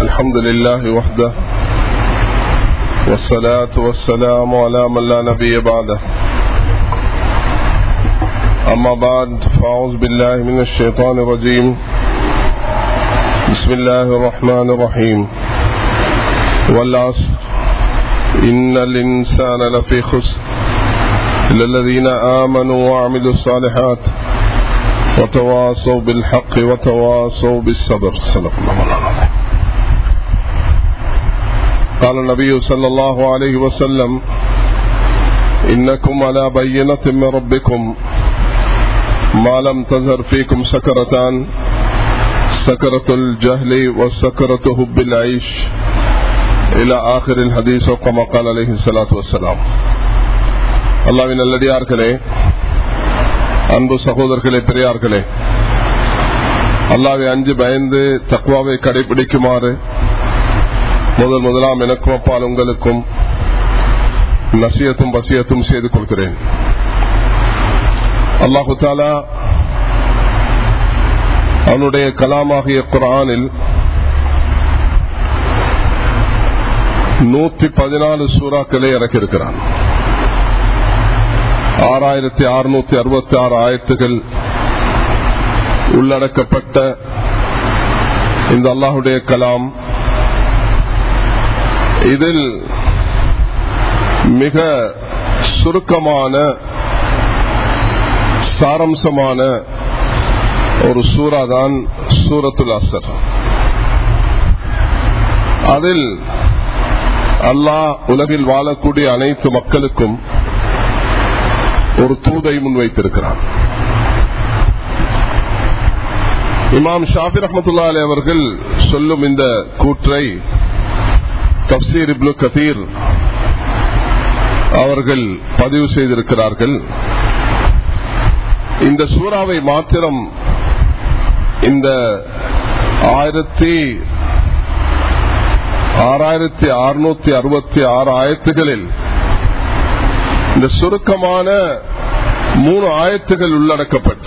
الحمد لله وحده والصلاة والسلام على من لا نبي بعده أما بعد فأعوذ بالله من الشيطان الرجيم بسم الله الرحمن الرحيم والعصر إن الإنسان لفي خسر إلا الذين آمنوا وعملوا الصالحات وتواصوا بالحق وتواصوا بالصبر صدق الله العظيم قال النبي صلى الله عليه وسلم إنكم على بينة من ربكم ما لم تظهر فيكم سكرتان سكرة الجهل وسكرة حب العيش إلى آخر الحديث كما قال عليه الصلاة والسلام அல்லாவின் நல்லடியார்களே அன்பு சகோதரர்களே பெரியார்களே அல்லாவை அஞ்சு பயந்து தக்குவாவை கடைபிடிக்குமாறு முதல் முதலாம் எனக்கும் அப்பால் உங்களுக்கும் நசியத்தும் வசியத்தும் செய்து கொள்கிறேன் அல்லாஹு தாலா அவனுடைய கலாமாகிய குரானில் நூத்தி பதினாலு சூறாக்களை இறக்கியிருக்கிறான் ஆறாயிரத்தி அறுநூத்தி அறுபத்தி ஆறு ஆயத்துகள் உள்ளடக்கப்பட்ட இந்த அல்லாஹுடைய கலாம் இதில் மிக சுருக்கமான சாரம்சமான ஒரு சூறா தான் சூரத்துல் அசர் அதில் அல்லாஹ் உலகில் வாழக்கூடிய அனைத்து மக்களுக்கும் ஒரு தூதை முன்வைத்திருக்கிறார் இமாம் ஷாஃபி ரஹமத்துல்லா அலி அவர்கள் சொல்லும் இந்த கூற்றை தப்சீர் இப்னு கதீர் அவர்கள் பதிவு செய்திருக்கிறார்கள் இந்த சூறாவை மாத்திரம் இந்த ஆயிரத்தி ஆறாயிரத்தி அறுநூத்தி அறுபத்தி ஆறு ஆயிரத்துகளில் இந்த சுருக்கமான மூணு ஆயத்துகள் உள்ளடக்கப்பட்ட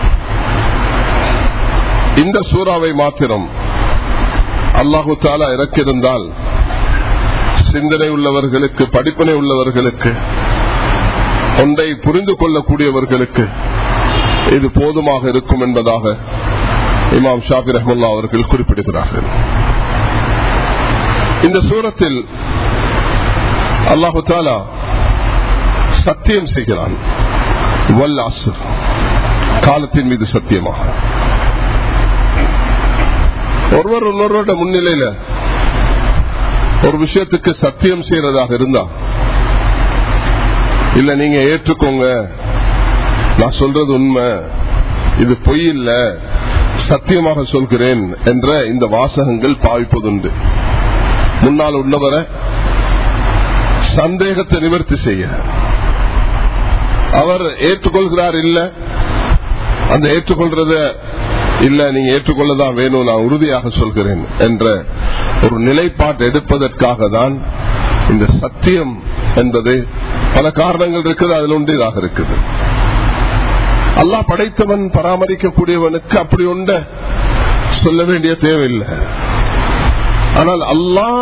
இந்த சூறாவை மாத்திரம் அல்லாஹு தாலா இறக்கியிருந்தால் சிந்தனை உள்ளவர்களுக்கு படிப்பினை உள்ளவர்களுக்கு ஒன்றை புரிந்து கொள்ளக்கூடியவர்களுக்கு இது போதுமாக இருக்கும் என்பதாக இமாம் ஷாபி ரஹமுல்லா அவர்கள் குறிப்பிடுகிறார்கள் இந்த சூரத்தில் அல்லாஹு தாலா சத்தியம் செய்கிறான் வல் அசுர் காலத்தின் மீது சத்தியமாக ஒருவர் இன்னொருவரோட முன்னிலையில ஒரு விஷயத்துக்கு சத்தியம் செய்யறதாக இருந்தா இல்ல நீங்க ஏற்றுக்கோங்க நான் சொல்றது உண்மை இது பொய் இல்ல சத்தியமாக சொல்கிறேன் என்ற இந்த வாசகங்கள் பாவிப்பதுண்டு முன்னால் உள்ளவரை சந்தேகத்தை நிவர்த்தி செய்ய அவர் ஏற்றுக்கொள்கிறார் இல்ல அந்த ஏற்றுக்கொள்றத இல்ல நீங்க ஏற்றுக்கொள்ளதான் வேணும் நான் உறுதியாக சொல்கிறேன் என்ற ஒரு நிலைப்பாடு எடுப்பதற்காக தான் இந்த சத்தியம் என்பது பல காரணங்கள் இருக்குது அதில் ஒன்று இதாக இருக்குது அல்லா படைத்தவன் பராமரிக்கக்கூடியவனுக்கு அப்படி ஒன்ற சொல்ல வேண்டிய தேவையில்லை ஆனால் அல்லாஹ்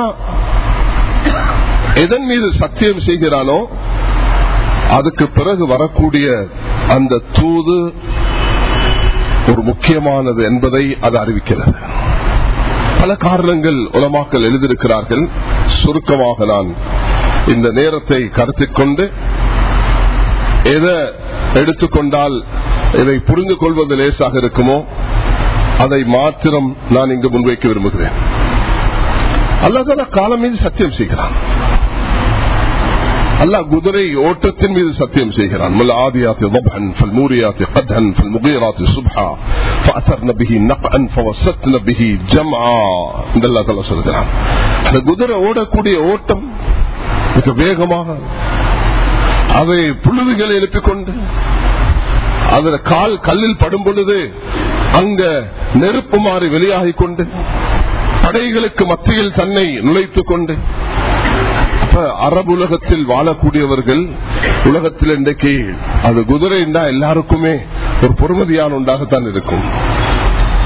எதன் மீது சத்தியம் செய்கிறானோ அதுக்கு பிறகு வரக்கூடிய அந்த தூது ஒரு முக்கியமானது என்பதை அது அறிவிக்கிறது பல காரணங்கள் உலமாக்கல் எழுதியிருக்கிறார்கள் சுருக்கமாக நான் இந்த நேரத்தை கருத்தில் கொண்டு எதை எடுத்துக்கொண்டால் இதை புரிந்து கொள்வது லேசாக இருக்குமோ அதை மாத்திரம் நான் இங்கு முன்வைக்க விரும்புகிறேன் அல்லதான காலம் மீது சத்தியம் செய்கிறான் அல்லா குதிரை ஓட்டத்தின் மீது சத்தியம் செய்கிறான் முல் ஆதியாத்தி ضبحا فالموريات قدحا فالمغيرات صبحا فأثرن به نقعا فوسطن به جمعا இந்த அல்லா தலா சொல்கிறான் அந்த குதிரை ஓடக்கூடிய ஓட்டம் மிக வேகமாக அதை புழுதுகளை எழுப்பிக் கொண்டு அதுல கால் கல்லில் படும் பொழுது அங்க நெருப்பு மாறி வெளியாகிக் கொண்டு படைகளுக்கு மத்தியில் தன்னை நுழைத்துக் கொண்டு அப்ப அரபு உலகத்தில் வாழக்கூடியவர்கள் உலகத்தில் இன்றைக்கு அது குதிரை எல்லாருக்குமே ஒரு பொறுமதியான உண்டாகத்தான் இருக்கும்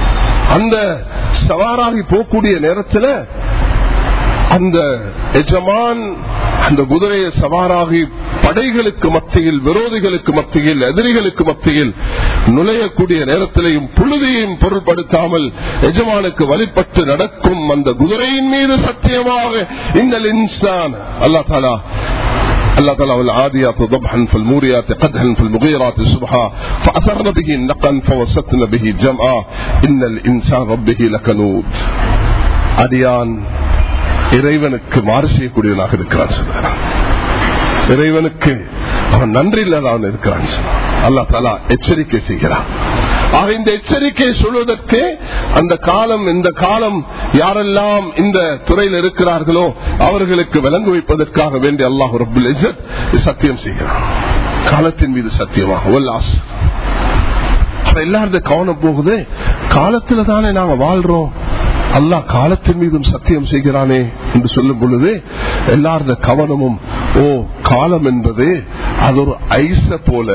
அந்த சவாராகி போகக்கூடிய நேரத்தில் அந்த எஜமான் அந்த குதிரையை சவாராகி படைகளுக்கு மத்தியில் விரோதிகளுக்கு மத்தியில் எதிரிகளுக்கு மத்தியில் நுழையக்கூடிய நேரத்திலையும் புழுதியையும் பொருட்படுத்தாமல் எஜமானுக்கு வழிபட்டு நடக்கும் அந்த குதிரையின் மீது சத்தியமாக இந்த இன்சான் அல்லா தாலா الله تعالى والعاديات ضبحا فالموريات قدحا فالمغيرات صبحا فأثرن به نقا فوسطن به جمعا إن الإنسان ربه لكنود அடியான் இறைவனுக்கு மாறு செய்யக்கூடியவனாக இருக்கிறான் சொல்றான் இறைவனுக்கு அவன் நன்றி இல்லாதவன் இருக்கிறான் அல்லா தாலா எச்சரிக்கை செய்கிறான் ஆக இந்த எச்சரிக்கை சொல்வதற்கு அந்த காலம் இந்த காலம் யாரெல்லாம் இந்த துறையில் இருக்கிறார்களோ அவர்களுக்கு விளங்கு வைப்பதற்காக வேண்டிய அல்லாஹ் ரபுல் சத்தியம் செய்கிறான் காலத்தின் மீது சத்தியமாக உல்லாஸ் எல்லாருடைய கவனம் போகுது காலத்துல தானே நாங்க வாழ்றோம் அல்லாஹ் காலத்தின் மீதும் சத்தியம் செய்கிறானே என்று சொல்லும் பொழுது எல்லாருடைய கவனமும் ஓ காலம் என்பது அது ஒரு ஐச போல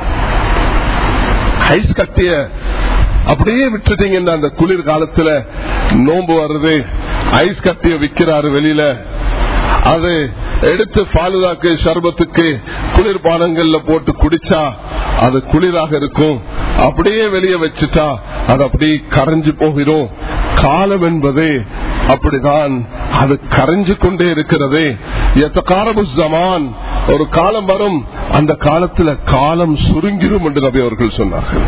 ஐஸ் கட்டிய அப்படியே விட்டுட்டீங்கன்னா அந்த குளிர் காலத்துல நோன்பு வருது ஐஸ் கட்டிய விக்கிறாரு வெளியில அது எடுத்து பாலுதாக்கு சர்பத்துக்கு குளிர்பானங்கள்ல போட்டு குடிச்சா அது குளிராக இருக்கும் அப்படியே வெளியே வச்சுட்டா அது அப்படியே கரைஞ்சு போகிறோம் காலம் என்பது அப்படிதான் அது கரைஞ்சு கொண்டே இருக்கிறது ஜமான் ஒரு காலம் வரும் அந்த காலத்துல காலம் சுருங்கிரும் என்று நபி அவர்கள் சொன்னார்கள்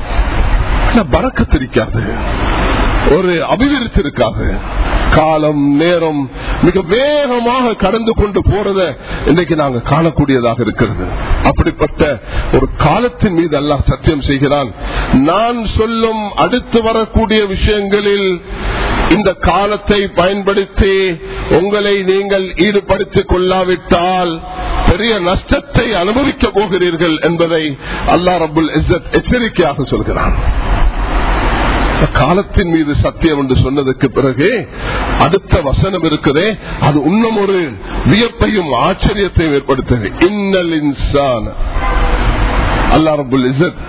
பறக்கத்திருக்காது ஒரு அபிவிருத்தி இருக்காது காலம் நேரம் மிக வேகமாக கடந்து கொண்டு போறத இன்னைக்கு நாங்க காணக்கூடியதாக இருக்கிறது அப்படிப்பட்ட ஒரு காலத்தின் மீது எல்லாம் சத்தியம் செய்கிறான் நான் சொல்லும் அடுத்து வரக்கூடிய விஷயங்களில் இந்த காலத்தை பயன்படுத்தி உங்களை நீங்கள் ஈடுபடுத்திக் கொள்ளாவிட்டால் பெரிய நஷ்டத்தை அனுபவிக்க போகிறீர்கள் என்பதை அல்லா ரபுல் இஸ்ஸத் எச்சரிக்கையாக சொல்கிறான் காலத்தின் மீது சத்தியம் என்று சொன்னதுக்கு பிறகு அடுத்த வசனம் இருக்குதே அது இன்னும் ஒரு வியப்பையும் ஆச்சரியத்தையும் ஏற்படுத்தது இன்னல் இன்சான் அல்லா ரபுல் இசத்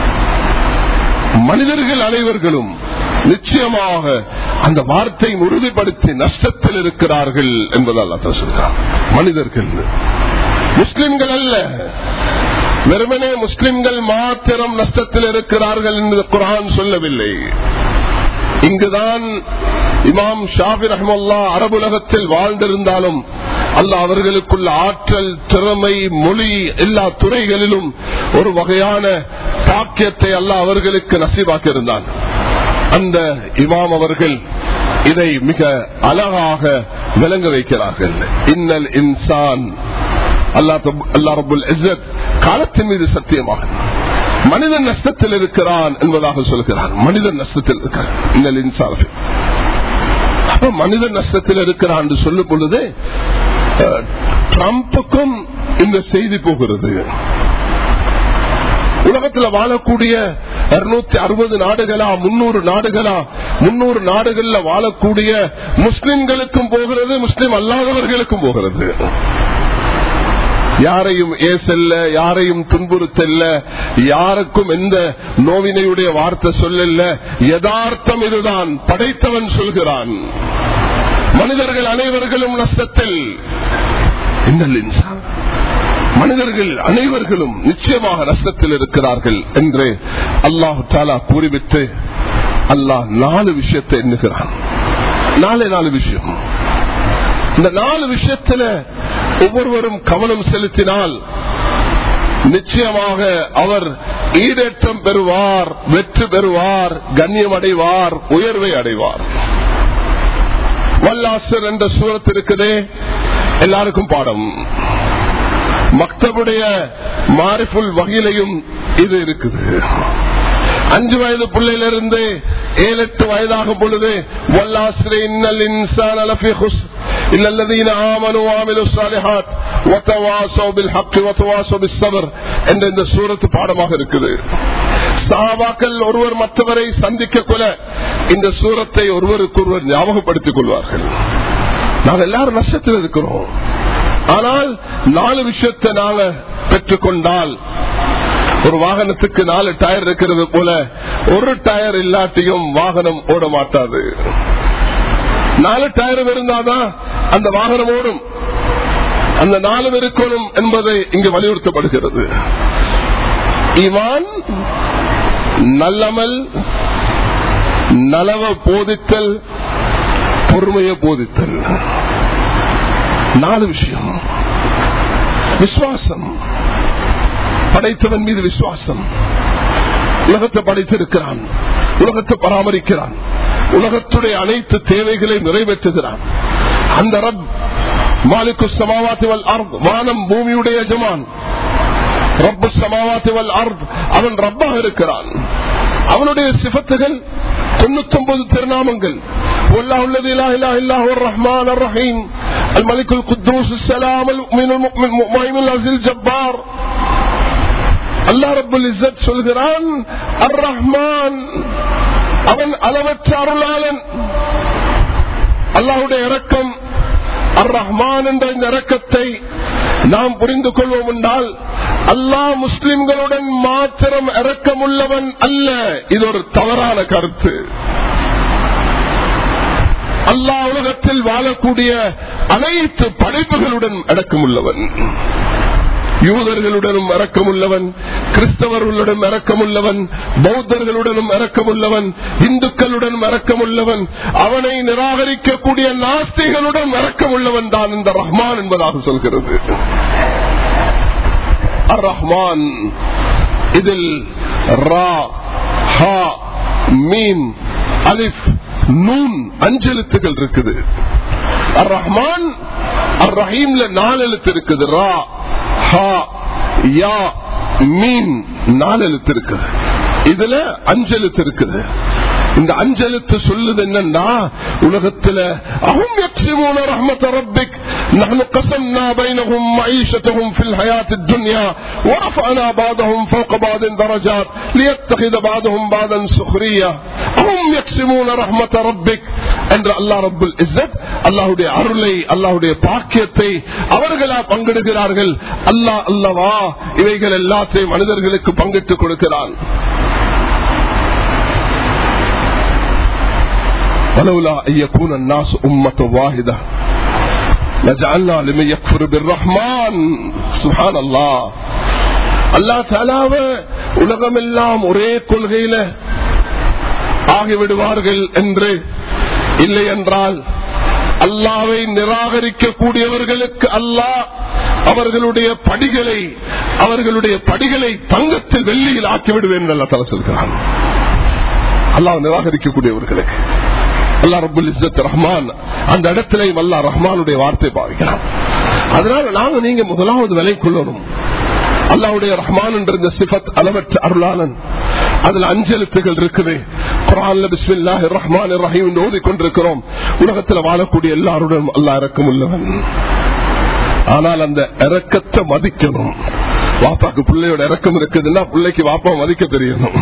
மனிதர்கள் அனைவர்களும் நிச்சயமாக அந்த வார்த்தை உறுதிப்படுத்தி நஷ்டத்தில் இருக்கிறார்கள் என்பதால் சொல்கிறார் மனிதர்கள் முஸ்லிம்கள் அல்ல வெறுமனே முஸ்லிம்கள் மாத்திரம் நஷ்டத்தில் இருக்கிறார்கள் என்று குரான் சொல்லவில்லை இங்குதான் இமாம் ஷாபி ரஹமுல்லா அரபுலகத்தில் வாழ்ந்திருந்தாலும் அல்ல அவர்களுக்குள்ள ஆற்றல் திறமை மொழி எல்லா துறைகளிலும் ஒரு வகையான தாக்கியத்தை அல்ல அவர்களுக்கு நசீவாக்கியிருந்தான் அந்த இமாம் அவர்கள் இதை மிக அழகாக விளங்க வைக்கிறார்கள் இன்னல் இன்சான் அல்லா ரபுல் இஸ்ஸத் காலத்தின் மீது சத்தியமாக மனிதன் நஷ்டத்தில் இருக்கிறான் என்பதாக சொல்கிறான் மனிதன் நஷ்டத்தில் இருக்கிறான் இன்னல் இன்சான் அப்ப மனிதன் நஷ்டத்தில் இருக்கிறான் என்று சொல்லும் பொழுது ட்ரம்புக்கும் இந்த செய்தி போகிறது உலகத்தில் வாழக்கூடிய இருநூத்தி அறுபது நாடுகளா முன்னூறு நாடுகளா முன்னூறு நாடுகள்ல வாழக்கூடிய முஸ்லிம்களுக்கும் போகிறது முஸ்லிம் அல்லாதவர்களுக்கும் போகிறது யாரையும் ஏசல்ல யாரையும் துன்புறுத்தல்ல யாருக்கும் எந்த நோவினையுடைய வார்த்தை சொல்லல யதார்த்தம் இதுதான் படைத்தவன் சொல்கிறான் மனிதர்கள் அனைவர்களும் நஷ்டத்தில் மனிதர்கள் அனைவர்களும் நிச்சயமாக நஷ்டத்தில் இருக்கிறார்கள் என்று அல்லாஹு தாலா கூறிவிட்டு அல்லாஹ் நாலு விஷயத்தை எண்ணுகிறான் நாலே நாலு விஷயம் இந்த நாலு விஷயத்துல ஒவ்வொருவரும் கவனம் செலுத்தினால் நிச்சயமாக அவர் ஈடேற்றம் பெறுவார் வெற்றி பெறுவார் கண்ணியம் அடைவார் உயர்வை அடைவார் வல்லாசர் என்ற சூரத் இருக்குதே எல்லாருக்கும் பாடம் மக்தபுடைய மாரிஃபுல் வகையிலையும் இது இருக்குது அஞ்சு வயது பிள்ளையிலிருந்து ஏழு எட்டு வயதாகும் பொழுது வல்லாசிரி இன்னல் இன்சான் அலஃபி ஹுஸ் இல்லல்லதீன ஆமனு ஆமிலு சாலிஹாத் வத்தவாசோ பில் ஹக்கி வத்தவாசோ பில் சபர் என்ற இந்த சூரத்து பாடமாக இருக்குது சாபாக்கள் ஒருவர் மற்றவரை சந்திக்க கொல இந்த சூரத்தை ஒருவருக்கு ஒருவர் ஞாபகப்படுத்திக் கொள்வார்கள் நாங்கள் எல்லாரும் நஷ்டத்தில் இருக்கிறோம் ஆனால் நாலு விஷயத்தை நாங்க பெற்றுக்கொண்டால் ஒரு வாகனத்துக்கு நாலு டயர் இருக்கிறது போல ஒரு டயர் இல்லாட்டியும் வாகனம் ஓட மாட்டாது நாலு டயரும் இருந்தாதான் அந்த வாகனம் ஓடும் அந்த நாலு இருக்கணும் என்பதை இங்கு வலியுறுத்தப்படுகிறது இவான் நல்லமல் நலவ போதித்தல் பொறுமையை போதித்தல் நாலு விஷயம் விசுவாசம் படைத்தவன் மீது விசுவாசம் உலகத்தை படைத்திருக்கிறான் உலகத்தை பராமரிக்கிறான் உலகத்துடைய அனைத்து தேவைகளை நிறைவேற்றுகிறான் அந்த ரப் மாலிக்கு சமாவாத்திவல் வானம் பூமியுடைய எஜமான் ரப்பு சமாவாத்திவல் அர்த் அவன் ரப்பாக இருக்கிறான் அவனுடைய சிபத்துகள் தொண்ணூத்தி ஒன்பது திருநாமங்கள் الرحمن الرحيم الملك القدوس السلام المؤمن المؤمن المؤمن العزيز الجبار அல்லா ரபுல் இஸ்ஸத் சொல்கிறான் அர் ரஹ்மான் அவன் அளவற்ற அருளாளன் அல்லாஹுடைய இரக்கம் அர் ரஹ்மான் என்ற இந்த இரக்கத்தை நாம் புரிந்து கொள்வோம் என்றால் அல்லாஹ் முஸ்லிம்களுடன் மாத்திரம் இரக்கமுள்ளவன் அல்ல இது ஒரு தவறான கருத்து அல்லாஹ் உலகத்தில் வாழக்கூடிய அனைத்து படைப்புகளுடன் அடக்கமுள்ளவன் யூதர்களுடனும் இறக்கமுள்ளவன் கிறிஸ்தவர்களுடன் இறக்கமுள்ளவன் பௌத்தர்களுடனும் இறக்கமுள்ளவன் இந்துக்களுடனும் இறக்கமுள்ளவன் அவனை நிராகரிக்கக்கூடிய நாஸ்திகளுடன் இறக்கமுள்ளவன் தான் இந்த ரஹ்மான் என்பதாக சொல்கிறது அர் ரஹ்மான் இதில் ரா ஹா மீன் அலிஃப் நூன் அஞ்செழுத்துகள் இருக்குது அர் ரஹ்மான் அர் ரஹீம்ல நாலு எழுத்து இருக்குது ரா ஹா யா மீன் நாலு எழுத்து இருக்குது இதுல அஞ்செழுத்து இருக்குது இந்த அஞ்செழுத்து சொல்லுது என்னன்னா உலகத்துல அஹும் يقسمون رحمة ربك نحن قسمنا بينهم معيشتهم في الحياة الدنيا ورفعنا بعضهم فوق بعض درجات ليتخذ بعضهم بعضا سخرية أهم يقسمون رحمة ربك என்று அல்லாஹ் ரபுல் இஸ்ஸத் அல்லாஹுடைய அருளை அல்லாஹுடைய பாக்கியத்தை அவர்களா பங்கிடுகிறார்கள் அல்லாஹ் அல்லவா இவைகள் எல்லாத்தையும் மனிதர்களுக்கு பங்கிட்டுக் கொடுக்கிறான் ولولا أن يكون الناس أمة واحدة لجعلنا لمن يكفر بالرحمن سبحان الله அல்லா தாலாவ உலகமெல்லாம் ஒரே கொள்கையில ஆகிவிடுவார்கள் என்று இல்லை என்றால் அல்லாவை நிராகரிக்கக்கூடியவர்களுக்கு அல்லாஹ் அவர்களுடைய படிகளை அவர்களுடைய படிகளை தங்கத்தில் வெள்ளியில் ஆக்கிவிடுவேன் அல்லா தலா சொல்கிறான் அல்லாஹ் நிராகரிக்கக்கூடியவர்களுக்கு அல்லா ரபுல் இஸ்ஸத் ரஹ்மான் அந்த இடத்திலையும் அல்லா ரஹ்மானுடைய வார்த்தை பாவிக்கிறான் அதனால நாங்க நீங்க முதலாவது விலை கொள்ளணும் அல்லாவுடைய ரஹ்மான் என்ற இந்த சிபத் அளவற்ற அருளாளன் அதுல அஞ்செழுத்துகள் இருக்குது குரான்ல பிஸ்மில்லாஹி ரஹ்மான் ரஹீம் என்று ஓதிக்கொண்டிருக்கிறோம் உலகத்தில் வாழக்கூடிய எல்லாருடன் அல்லா இறக்கம் உள்ளவன் ஆனால் அந்த இறக்கத்தை மதிக்கணும் வாப்பாக்கு பிள்ளையோட இறக்கம் இருக்குதுன்னா பிள்ளைக்கு வாப்பா மதிக்க தெரியணும்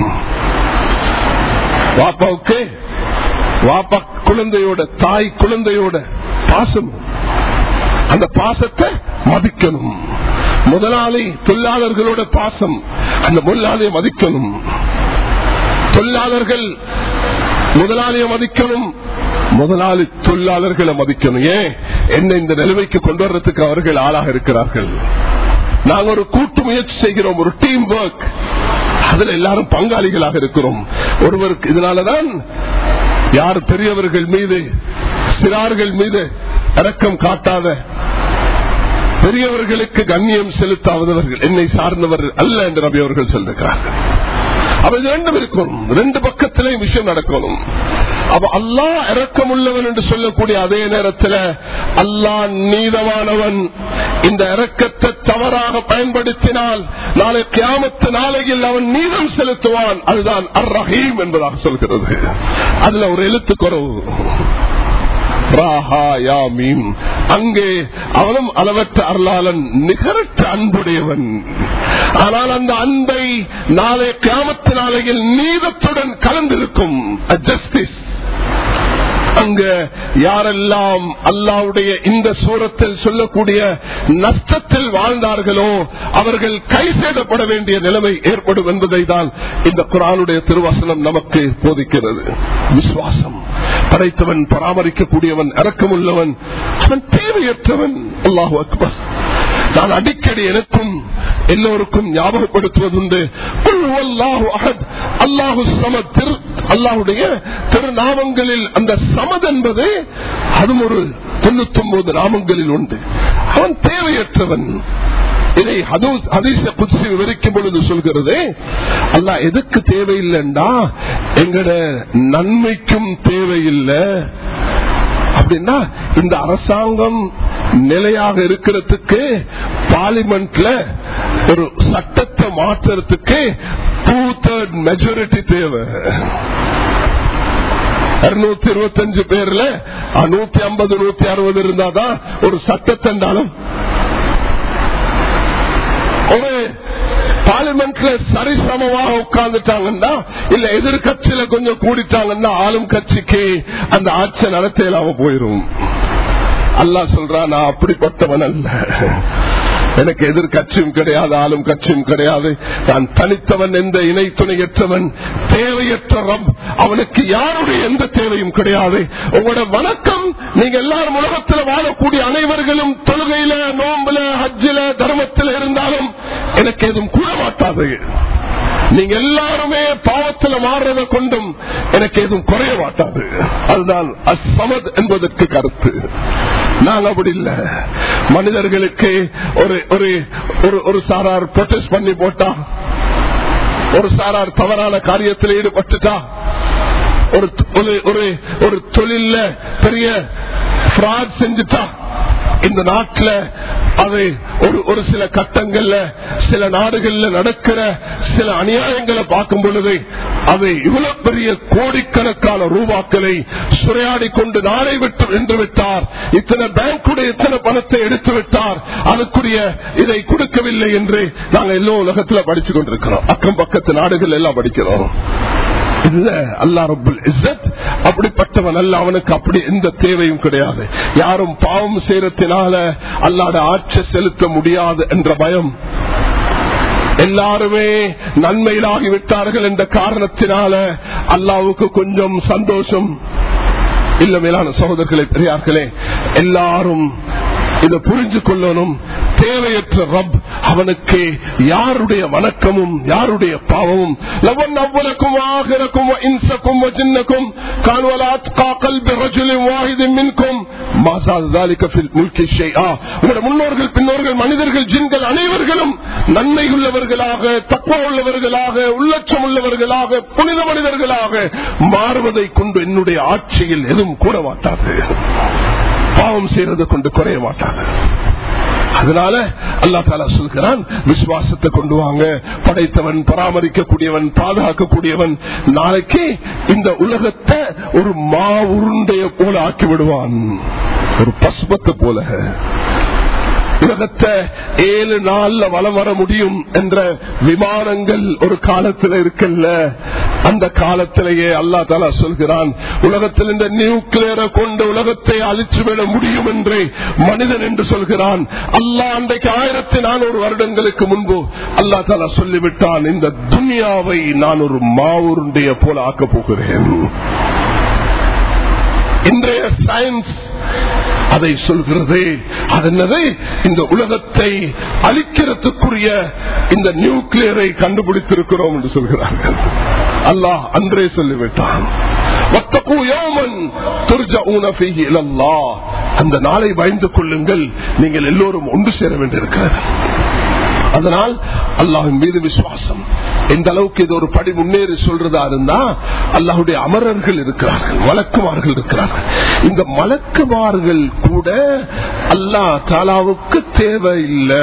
வாப்பாவுக்கு வாப்பா குழந்தையோட தாய் குழந்தையோட பாசம் அந்த பாசத்தை மதிக்கணும் முதலாளி தொழிலாளர்களோட பாசம் அந்த முதலாளியை மதிக்கணும் தொழிலாளர்கள் முதலாளியை மதிக்கணும் முதலாளி தொழிலாளர்களை மதிக்கணும் ஏன் என்ன இந்த நிலைமைக்கு கொண்டு வர்றதுக்கு அவர்கள் ஆளாக இருக்கிறார்கள் நாங்கள் ஒரு கூட்டு முயற்சி செய்கிறோம் ஒரு டீம் ஒர்க் அதுல எல்லாரும் பங்காளிகளாக இருக்கிறோம் ஒருவருக்கு இதனாலதான் யார் பெரியவர்கள் மீது சிறார்கள் மீது இறக்கம் காட்டாத பெரியவர்களுக்கு கண்ணியம் செலுத்தாதவர்கள் என்னை சார்ந்தவர்கள் அல்ல என்று நபி அவர்கள் சொல்லுகிறார்கள் அவள் ரெண்டும் இருக்கணும் ரெண்டு பக்கத்திலேயும் விஷயம் நடக்கணும் அப்ப அல்லா இறக்கம் உள்ளவன் என்று சொல்லக்கூடிய அதே நேரத்தில் அல்லா நீதமானவன் இந்த இறக்கத்தை தவறாக பயன்படுத்தினால் நாளை கியாமத்து நாளையில் அவன் நீதம் செலுத்துவான் அதுதான் அர் ரஹீம் என்பதாக சொல்கிறது அதுல ஒரு எழுத்து குறவு அங்கே அவனும் அளவற்ற அருளாளன் நிகரற்ற அன்புடையவன் ஆனால் அந்த அன்பை நாளை கிராமத்து நாளையில் நீதத்துடன் கலந்திருக்கும் ஜஸ்டிஸ் அங்க யாரெல்லாம் அல்லாவுடைய இந்த சூரத்தில் சொல்லக்கூடிய நஷ்டத்தில் வாழ்ந்தார்களோ அவர்கள் கை சேதப்பட வேண்டிய நிலைமை ஏற்படும் என்பதை தான் இந்த குரானுடைய திருவசனம் நமக்கு போதிக்கிறது விசுவாசம் படைத்தவன் பராமரிக்கக்கூடியவன் இறக்கமுள்ளவன் அவன் தேவையற்றவன் அல்லாஹு அக்பர் நான் அடிக்கடி எனக்கும் எல்லோருக்கும் ஞாபகப்படுத்துவதுண்டு குல் ஹுவல்லாஹு அஹத், அல்லாஹு சமத் திரு அல்லாஹுடைய திருநாமங்களில் அந்த சமத் என்பது அதுவும் ஒரு தொண்ணூத்தி ஒன்பது நாமங்களில் உண்டு அவன் தேவையற்றவன் இதை ஹதூஸ்- ஹதீஸ குத்ஸி விவரிக்கும் பொழுது சொல்கிறது அல்லாஹ் எதுக்கு தேவையில்லைண்டா எங்கட நன்மைக்கும் தேவையில்லை அப்படின்னா இந்த அரசாங்கம் நிலையாக இருக்கிறதுக்கு பார்லிமெண்ட்ல ஒரு சட்டத்தை மாற்றுறதுக்கு டூ தேர்ட் மெஜாரிட்டி தேவை இருநூத்தி இருபத்தஞ்சு பேர்ல நூத்தி ஐம்பது நூத்தி அறுபது இருந்தாதான் ஒரு சட்டத்தண்டாலும் ஒரு பார்லிமெண்ட்ல சரிசமமாக உட்கார்ந்துட்டாங்கன்னா இல்ல எதிர்கட்சியில கொஞ்சம் கூடிட்டாங்கன்னா ஆளும் கட்சிக்கு அந்த ஆட்சி நடத்த இல்லாம போயிரும் அல்லாஹ் சொல்றான் நான் அப்படிப்பட்டவன் அல்ல எனக்கு எதிர்கட்சியும் கிடையாது ஆளும் கட்சியும் கிடையாது நான் தனித்தவன் எந்த இணை துணையற்றவன் தேவையற்ற ரப் அவனுக்கு யாருடைய எந்த தேவையும் கிடையாது உங்களோட வணக்கம் நீங்க எல்லாரும் உலகத்தில் வாழக்கூடிய அனைவர்களும் தொழுகையில நோம்புல ஹஜ்ஜில தர்மத்தில் இருந்தாலும் எனக்கு எதுவும் கூட மாட்டாது நீங்க எல்லாருமே பாவத்தில் மாறுறதை கொண்டும் எனக்கு எதுவும் குறைய மாட்டாது அதுதான் அசமத் என்பதற்கு கருத்து நாங்க அப்படி இல்ல மனிதர்களுக்கு ஒரு ஒரு ஒரு- ஒரு சாரார் ப்ரொடெஸ்ட் பண்ணி போட்டா ஒரு சாரார் தவறான காரியத்தில் ஈடுபட்டுட்டா ஒரு ஒரு- ஒரு ஒரு தொழில பெரிய fraud செஞ்சுட்டா இந்த நாட்டில் அது ஒரு ஒரு சில கட்டங்கள்ல சில நாடுகள்ல நடக்கிற சில அநியாயங்களை பார்க்கும் பொழுது அது இவ்வளவு பெரிய கோடிக்கணக்கான ரூபாக்களை சுரையாடி கொண்டு நாளை விட்டு வென்று விட்டார் இத்தனை பேங்குடைய இத்தனை பணத்தை எடுத்து விட்டார் அதுக்குரிய இதை கொடுக்கவில்லை என்று நாங்கள் எல்லோ உலகத்துல படிச்சு கொண்டிருக்கிறோம் அக்கம் பக்கத்து நாடுகள் எல்லாம் படிக்கிறோம் இல்ல அல்லா ரபுல் இஸ்ஸத் அப்படிப்பட்டவன் அல்ல அவனுக்கு அப்படி எந்த தேவையும் கிடையாது யாரும் பாவம் செய்யறதுனால அல்லாட ஆட்சி செலுத்த முடியாது என்ற பயம் எல்லாருமே நன்மையிலாகி விட்டார்கள் என்ற காரணத்தினால அல்லாவுக்கு கொஞ்சம் சந்தோஷம் இல்ல மேலான சகோதரர்களே பெரியார்களே எல்லாரும் இதை புரிஞ்சு கொள்ளணும் தேவையற்ற ரப் அவனுக்கு யாருடைய வணக்கமும் யாருடைய பாவமும் லவன் அவ்வளக்கும் ஆகிரக்கும் இன்சக்கும் ஜின்னக்கும் கான்வலாத் காக்கல் பிரஜுலின் வாஹிதின் மின்கும் மாசாத் ذلك في الملك شيئا உங்களுடைய முன்னோர்கள் பின்னோர்கள் மனிதர்கள் ஜின்கள் அனைவர்களும் நன்மை உள்ளவர்களாக தக்குவ உள்ளவர்களாக உள்ளட்சம் உள்ளவர்களாக புனித மனிதர்களாக மாறுவதை கொண்டு என்னுடைய ஆட்சியில் எதுவும் கூட மாட்டாது பாவம் செய்யறதை கொண்டு குறைய மாட்டாது அதனால அல்லா தாலா சொல்கிறான் விசுவாசத்தை கொண்டு வாங்க படைத்தவன் பராமரிக்கக்கூடியவன் பாதுகாக்கக்கூடியவன் நாளைக்கு இந்த உலகத்தை ஒரு மா உருண்டைய போல ஆக்கி விடுவான் ஒரு பசுபத்தை போல உலகத்தை ஏழு நாள்ல வளம் வர முடியும் என்ற விமானங்கள் ஒரு காலத்துல இருக்கல்ல அந்த காலத்திலேயே அல்லா தாலா சொல்கிறான் உலகத்தில் இந்த நியூக்ளியரை கொண்டு உலகத்தை அழிச்சுவிட முடியும் என்று மனிதன் என்று சொல்கிறான் அல்லாஹ் அன்றைக்கு ஆயிரத்தி நானூறு வருடங்களுக்கு முன்பு அல்லா தாலா சொல்லிவிட்டான் இந்த துனியாவை நான் ஒரு மாவுருண்டைய போல ஆக்கப் போகிறேன் இன்றைய சயின்ஸ் அதை சொல்கிறது அது என்னது இந்த உலகத்தை அழிக்கிறதுக்குரிய இந்த நியூக்ளியரை கண்டுபிடித்திருக்கிறோம் என்று சொல்கிறார்கள் அல்லாஹ் அன்றே சொல்லிவிட்டான் واتقوا يوما ترجعون فيه الى الله அந்த நாளை பயந்து கொள்ளுங்கள் நீங்கள் எல்லோரும் ஒன்று சேர வேண்டியிருக்கிறது அதனால் அல்லாஹின் மீது விசுவாசம் எந்த அளவுக்கு இது ஒரு படி முன்னேறி சொல்றதா இருந்தா அல்லாஹுடைய அமரர்கள் இருக்கிறார்கள் மலக்குமார்கள் இருக்கிறார்கள் இந்த மலக்குமார்கள் கூட அல்லாஹ் தாலாவுக்கு தேவையில்லை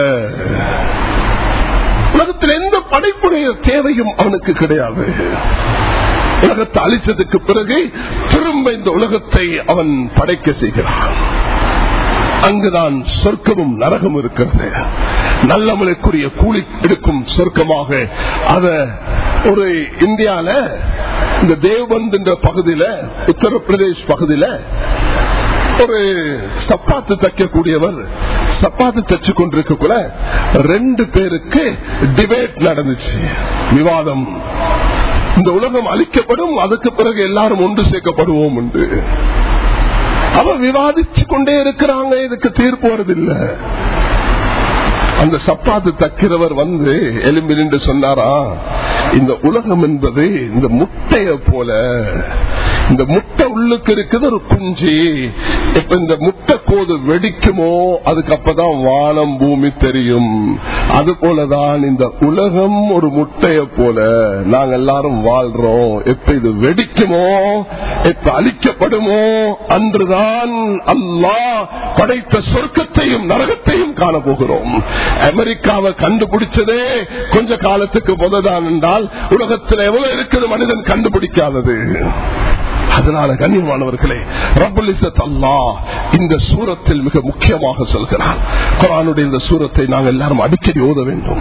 உலகத்தில் எந்த படைப்புடைய தேவையும் அவனுக்கு கிடையாது உலகத்தை அழித்ததுக்கு பிறகு திரும்ப இந்த உலகத்தை அவன் படைக்க செய்கிறான் அங்குதான் சொர்க்கமும் நரகம் இருக்கிறது நல்லவனுக்குரிய கூலி எடுக்கும் சொர்க்கமாக அத ஒரு இந்தியால இந்த தேவ்பந்த் என்ற பகுதியில உத்தரப்பிரதேஷ் பகுதியில ஒரு சப்பாத்து தைக்கக்கூடியவர் சப்பாத்து தச்சு கொண்டிருக்கக்குள்ள ரெண்டு பேருக்கு டிபேட் நடந்துச்சு விவாதம் இந்த உலகம் அழிக்கப்படும் அதுக்கு பிறகு எல்லாரும் ஒன்று சேர்க்கப்படுவோம் என்று அவ விவாதிச்சு கொண்டே இருக்கிறாங்க இதுக்கு தீர்ப்பு வருதில்லை அந்த சப்பாத்து தக்கிறவர் வந்து எலும்பி நின்று சொன்னாரா இந்த உலகம் என்பது இந்த முட்டைய போல இந்த முட்டை உள்ளுக்கு இருக்குது ஒரு குஞ்சு இப்ப இந்த முட்டை கோது வெடிக்குமோ அதுக்கு அப்பதான் வானம் பூமி தெரியும் அது போலதான் இந்த உலகம் ஒரு முட்டைய போல நாங்க எல்லாரும் வாழ்றோம் எப்ப இது வெடிக்குமோ எப்ப அழிக்கப்படுமோ அன்றுதான் அல்லாஹ் படைத்த சொர்க்கத்தையும் நரகத்தையும் காண போகிறோம் அமெரிக்காவை கண்டுபிடிச்சதே கொஞ்ச காலத்துக்கு முததான் என்றால் உலகத்தில் எவ்வளவு இருக்குது மனிதன் கண்டுபிடிக்காதது அதனால கண்ணியமானவர்களே ரபுல் இசத் அல்லா இந்த சூரத்தில் மிக முக்கியமாக சொல்கிறான் குரானுடைய இந்த சூரத்தை நாங்கள் எல்லாரும் அடிக்கடி ஓத வேண்டும்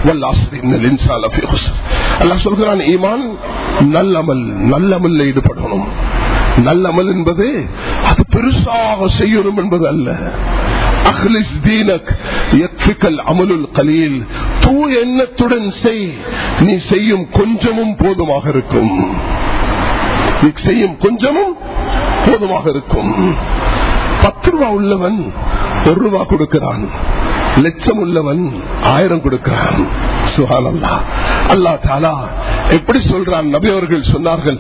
அல்லா சொல்கிறான் ஈமான் நல்லமல் நல்லமல்ல ஈடுபடணும் நல்லமல் என்பது அது பெருசாக செய்யணும் என்பது அல்ல அஹ்லிஸ் தீனக் யக்ஃபிகல் அமலுல் கலீல் தூய எண்ணத்துடன் செய் நீ செய்யும் கொஞ்சமும் போதுமாக இருக்கும் நீ செய்யும் கொஞ்சமும் போதுமாக இருக்கும் பத்து ரூபா உள்ளவன் ஒரு ரூபா கொடுக்கிறான் லட்சம் உள்ளவன் ஆயிரம் கொடுக்கிறான் சுகான் அல்லா அல்லா தாலா எப்படி சொல்றான் நபி அவர்கள் சொன்னார்கள்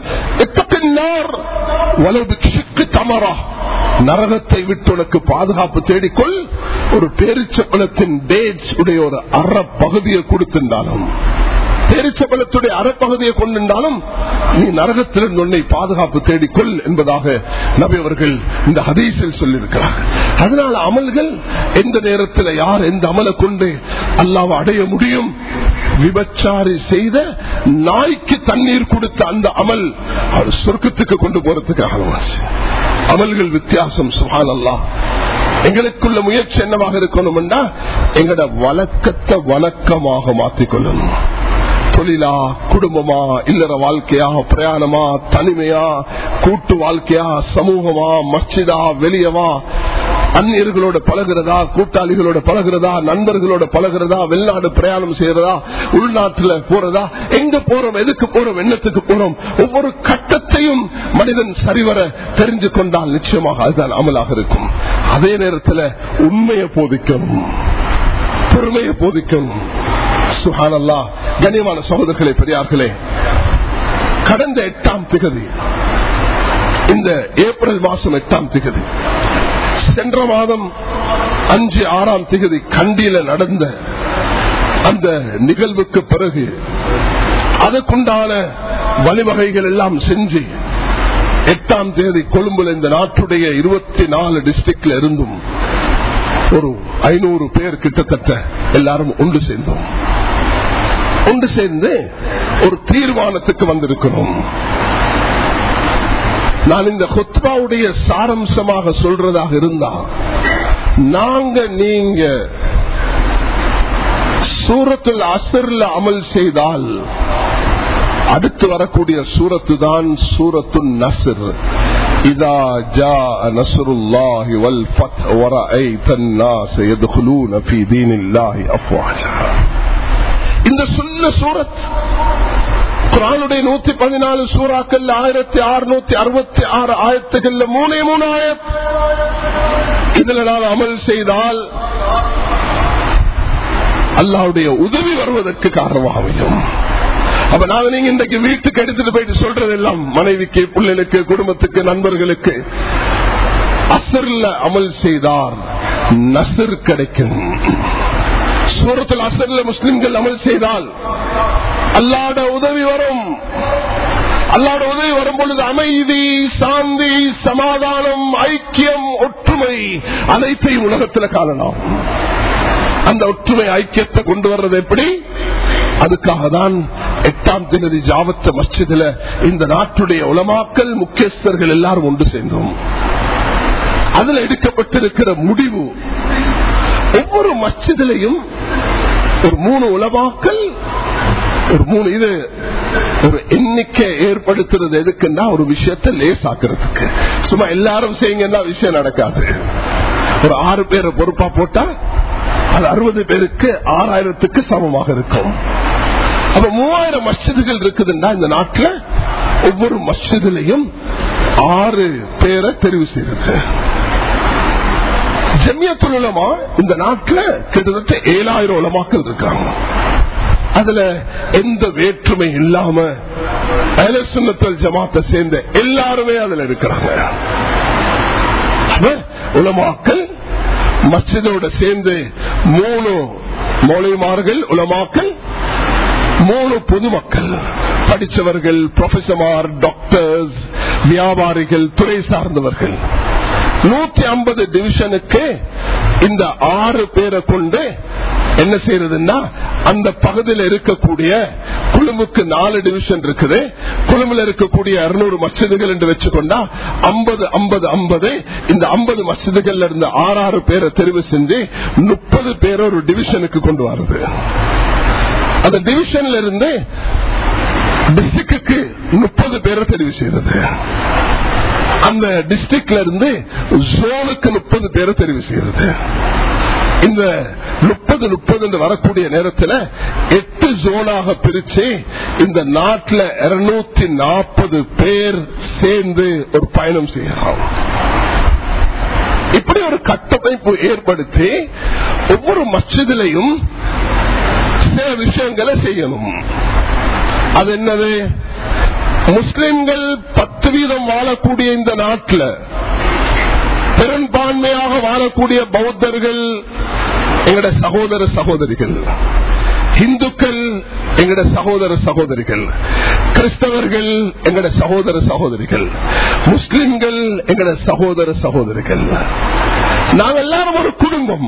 தமரா நரகத்தை விட்டு உனக்கு பாதுகாப்பு தேடிக்கொள் ஒரு பேரிச்சப்பழத்தின் டேட்ஸ் உடைய ஒரு அற பகுதியை கொடுத்திருந்தாலும் பேரிச்சபலத்துடைய அறப்பகுதியை கொண்டிருந்தாலும் நீ நரகத்திலிருந்து உன்னை பாதுகாப்பு தேடிக்கொள் என்பதாக நபி அவர்கள் இந்த ஹதீஸில் சொல்லியிருக்கிறார் அதனால அமல்கள் எந்த நேரத்தில் யார் எந்த அமலை கொண்டு அல்லாவை அடைய முடியும் விபச்சாரி செய்த நாய்க்கு தண்ணீர் கொடுத்த அந்த அமல் அவர் சொர்க்கத்துக்கு கொண்டு போறதுக்காக அமல்கள் வித்தியாசம் சுகான் அல்லா எங்களுக்குள்ள முயற்சி என்னவாக இருக்கணும்னா எங்களோட வழக்கத்தை வழக்கமாக மாற்றிக்கொள்ளணும் தொழிலா குடும்பமா இல்லற வாழ்க்கையா பிரயாணமா தனிமையா கூட்டு வாழ்க்கையா சமூகமா மஸ்ஜிதா வெளியவா அந்நியர்களோட பழகிறதா கூட்டாளிகளோட பழகிறதா நண்பர்களோட பழகிறதா வெளிநாடு பிரயாணம் செய்யறதா உள்நாட்டுல போறதா எங்க போறோம் எதுக்கு போறோம் என்னத்துக்கு போறோம் ஒவ்வொரு கட்டத்தையும் மனிதன் சரிவர தெரிஞ்சு கொண்டால் நிச்சயமாக அதுதான் அமலாக இருக்கும் அதே நேரத்தில் உண்மையை போதிக்கணும் பொறுமையை போதிக்கணும் சுஹானல்லா கண்ணியமான சகோதரர்களே பெரியார்களே கடந்த எட்டாம் திகதி இந்த ஏப்ரல் மாசம் எட்டாம் திகதி சென்ற மாதம் அஞ்சு ஆறாம் திகதி கண்டியில நடந்த அந்த நிகழ்வுக்கு பிறகு அதுக்குண்டான வழிவகைகள் எல்லாம் செஞ்சு எட்டாம் தேதி கொழும்புல இந்த நாட்டுடைய இருபத்தி நாலு டிஸ்ட்ரிக்ட்ல இருந்தும் ஒரு ஐநூறு பேர் கிட்டத்தட்ட எல்லாரும் ஒன்று சேர்ந்தோம் ஒன்று சேர்ந்து ஒரு தீர்மானத்துக்கு வந்திருக்கிறோம் நான் இந்த ஹொத்பாவுடைய சாரம்சமாக சொல்றதாக இருந்தா நாங்க நீங்க சூரத்தில் அசர்ல அமல் செய்தால் அடுத்து வரக்கூடிய சூரத்து தான் சூரத்து நசர் இதா ஜா நசருல்லாஹி வல் ஃபத் வரஐத الناس يدخلون في دين الله افواجا இந்த சொன்ன சூரத் குரானுடைய நூத்தி பதினாலு சூறாக்கள் ஆயிரத்தி அறுநூத்தி அறுபத்தி ஆறு ஆயிரத்துகள்ல மூணே மூணு ஆயிரத் இதுல நான் அமல் செய்தால் அல்லாவுடைய உதவி வருவதற்கு காரணமாகும் அப்ப நாங்க நீங்க இன்றைக்கு வீட்டுக்கு எடுத்துட்டு போயிட்டு சொல்றது எல்லாம் மனைவிக்கு பிள்ளைகளுக்கு குடும்பத்துக்கு நண்பர்களுக்கு அசர்ல அமல் செய்தார் நசர் கிடைக்கும் சூரத்தில் அசர்ல முஸ்லிம்கள் அமல் செய்தால் அல்லாட உதவி வரும் அல்லாட உதவி வரும் பொழுது அமைதி சாந்தி சமாதானம் ஐக்கியம் ஒற்றுமை அனைத்தையும் உலகத்தில் காணலாம் அந்த ஒற்றுமை ஐக்கியத்தை கொண்டு வர்றது எப்படி அதுக்காக தான் எட்டாம் தேதி ஜாவத்த மஸ்ஜிதில் இந்த நாட்டுடைய உலமாக்கல் முக்கியஸ்தர்கள் எல்லாரும் ஒன்று சேர்ந்தோம் அதுல எடுக்கப்பட்டிருக்கிற முடிவு ஒவ்வொரு மஸ்ஜிதிலையும் ஒரு மூணு உலமாக்கல் ஒரு மூணு இது ஒரு எண்ணிக்கை ஏற்படுத்துறது எதுக்குன்னா ஒரு விஷயத்தை லேசாக்குறதுக்கு சும்மா எல்லாரும் செய்யுங்கன்னா விஷயம் நடக்காது ஒரு ஆறு பேரை பொறுப்பா போட்டா அது அறுபது பேருக்கு ஆறாயிரத்துக்கு சமமாக இருக்கும் அப்ப மூவாயிரம் மஸ்ஜிதுகள் இருக்குதுன்னா இந்த நாட்டுல ஒவ்வொரு மஸ்ஜிதுலையும் ஆறு பேரை தெரிவு செய்யறது ஜமியத்துல் உலமா இந்த நாட்டுல கிட்டத்தட்ட ஏழாயிரம் உலமாக்கள் இருக்காங்க அதுல எந்த வேற்றுமை இல்லாம அலசுன்னத்தல் ஜமாத்தை சேர்ந்த எல்லாருமே அதுல இருக்கிறாங்க அப்ப உலமாக்கள் மஸ்ஜிதோட சேர்ந்து மூணு மௌலிமார்கள் உலமாக்கள் மூணு பொதுமக்கள் படித்தவர்கள் ப்ரொஃபசர்மார் டாக்டர்ஸ் வியாபாரிகள் துறை சார்ந்தவர்கள் நூத்தி ஐம்பது டிவிஷனுக்கு இந்த ஆறு பேரை கொண்டு என்ன செய்யறதுன்னா அந்த பகுதியில் இருக்கக்கூடிய குழுமுக்கு நாலு டிவிஷன் இருக்குது குழுமுல இருக்கக்கூடிய இருநூறு மசிதுகள் என்று வச்சுக்கொண்டா ஐம்பது ஐம்பது ஐம்பது இந்த ஐம்பது மசிதுகள்ல இருந்து ஆறாறு பேரை தெரிவு செஞ்சு முப்பது பேரை ஒரு டிவிஷனுக்கு கொண்டு வருது அந்த டிவிஷன்ல இருந்து டிஸ்ட்ரிக்டுக்கு முப்பது பேரை தெரிவு செய்யறது அந்த டிஸ்ட்ரிக்ட்ல இருந்து ஜோனுக்கு முப்பது பேரை தெரிவு செய்யறது இந்த முப்பது முப்பது என்று வரக்கூடிய நேரத்தில் எட்டு ஜோனாக பிரிச்சு இந்த நாட்டில் இருநூத்தி நாற்பது பேர் சேர்ந்து ஒரு பயணம் செய்யலாம் இப்படி ஒரு கட்டமைப்பு ஏற்படுத்தி ஒவ்வொரு மஸ்ஜிதிலையும் சில விஷயங்களை செய்யணும் அது என்னது முஸ்லிம்கள் பத்து வீதம் வாழக்கூடிய இந்த நாட்டில் பெரும்பான்மையாக வாழக்கூடிய பௌத்தர்கள் எங்கட சகோதர சகோதரிகள் இந்துக்கள் எங்கட சகோதர சகோதரிகள் கிறிஸ்தவர்கள் எங்கட சகோதர சகோதரிகள் முஸ்லிம்கள் எங்கட சகோதர சகோதரிகள் நாங்கள் எல்லாரும் ஒரு குடும்பம்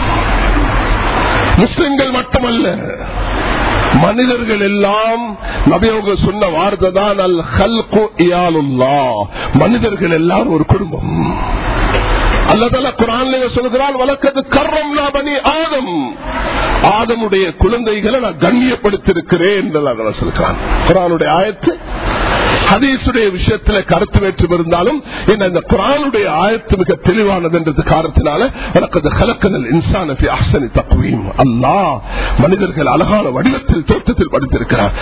முஸ்லிம்கள் மட்டுமல்ல மனிதர்கள் எல்லாம் நபியோக சொன்ன வார்த்தை தான் அல் ஹல்கு இயாலுல்லா மனிதர்கள் எல்லாரும் ஒரு குடும்பம் அல்லதால குரான்ல சொல்கிறான் வழக்கது கர்ரம் பனி ஆதம் ஆதமுடைய குழந்தைகளை நான் கண்ணியப்படுத்திருக்கிறேன் என்று சொல்கிறான் குரானுடைய ஆயத்து ஹதீசுடைய விஷயத்துல கருத்து வேற்றம் இருந்தாலும் என்ன இந்த குரானுடைய ஆயத்து மிக தெளிவானது என்றது காரணத்தினால வழக்கது கலக்கதல் இன்சான அசனி தப்புவீம் அல்லா மனிதர்கள் அழகான வடிவத்தில் தோற்றத்தில் படித்திருக்கிறார்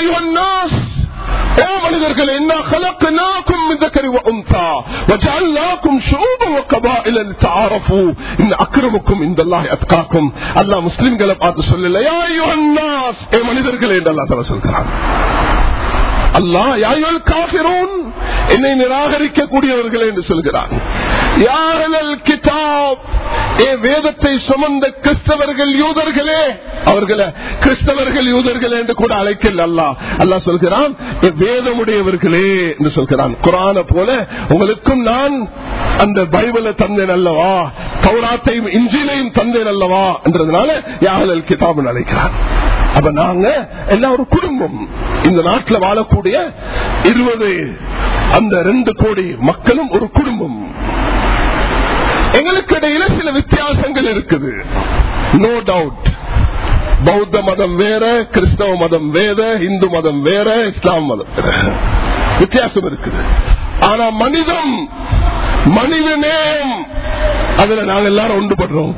ஓ மனிதர்கள் என்ன خلقناكم من ذكر وانثى وجعلناكم شعوبا وقبائل لتعارفوا ان اكرمكم عند الله اتقاكم அல்லாஹ் முஸ்லிம்களை பார்த்து சொல்லல யா அய்யுஹன் நாஸ் ஏ மனிதர்களே என்று அல்லாஹ் தஆலா சொல்கிறான் அல்லாஹ் யாயுல் காஃபிரூன் என்னை நிராகரிக்கக்கூடியவர்கள் என்று சொல்கிறான் யாரல் கிதாப் ஏ வேதத்தை சுமந்த கிறிஸ்தவர்கள் யூதர்களே அவர்களை கிறிஸ்தவர்கள் யூதர்கள் என்று கூட அழைக்கல அல்லா அல்லா சொல்கிறான் வேதமுடையவர்களே என்று சொல்கிறான் குரான போல உங்களுக்கும் நான் அந்த பைபிளை தந்தேன் அல்லவா கௌராத்தையும் இஞ்சிலையும் தந்தேன் அல்லவா என்றதுனால யாழல் கிதாப் அழைக்கிறான் அப்ப நாங்க எல்லாம் ஒரு குடும்பம் இந்த நாட்டில் வாழக்கூடிய இருபது அந்த ரெண்டு கோடி மக்களும் ஒரு குடும்பம் எங்களுக்கு இடையில சில வித்தியாசங்கள் இருக்குது நோ டவுட் பௌத்த மதம் வேற கிறிஸ்தவ மதம் வேற இந்து மதம் வேற இஸ்லாம் மதம் வேற வித்தியாசம் இருக்குது ஆனா மனிதம் மனித நேயம் அதுல நாங்க எல்லாரும் ஒன்றுபடுறோம்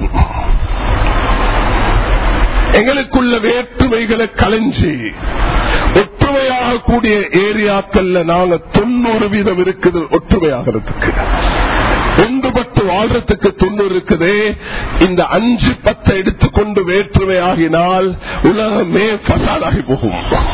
எங்களுக்குள்ள வேற்றுமைகளை கலைஞ்சி ஒற்றுமையாக கூடிய ஏரியாக்கள்ல நாங்க தொண்ணூறு வீதம் இருக்குது ஒற்றுமையாகிறதுக்கு ஒன்றுபட்டு வாழ்றதுக்கு தொண்ணூறு இருக்குதே இந்த அஞ்சு பத்தை எடுத்துக்கொண்டு வேற்றுமை ஆகினால் உலகமே பசாதாகி போகும்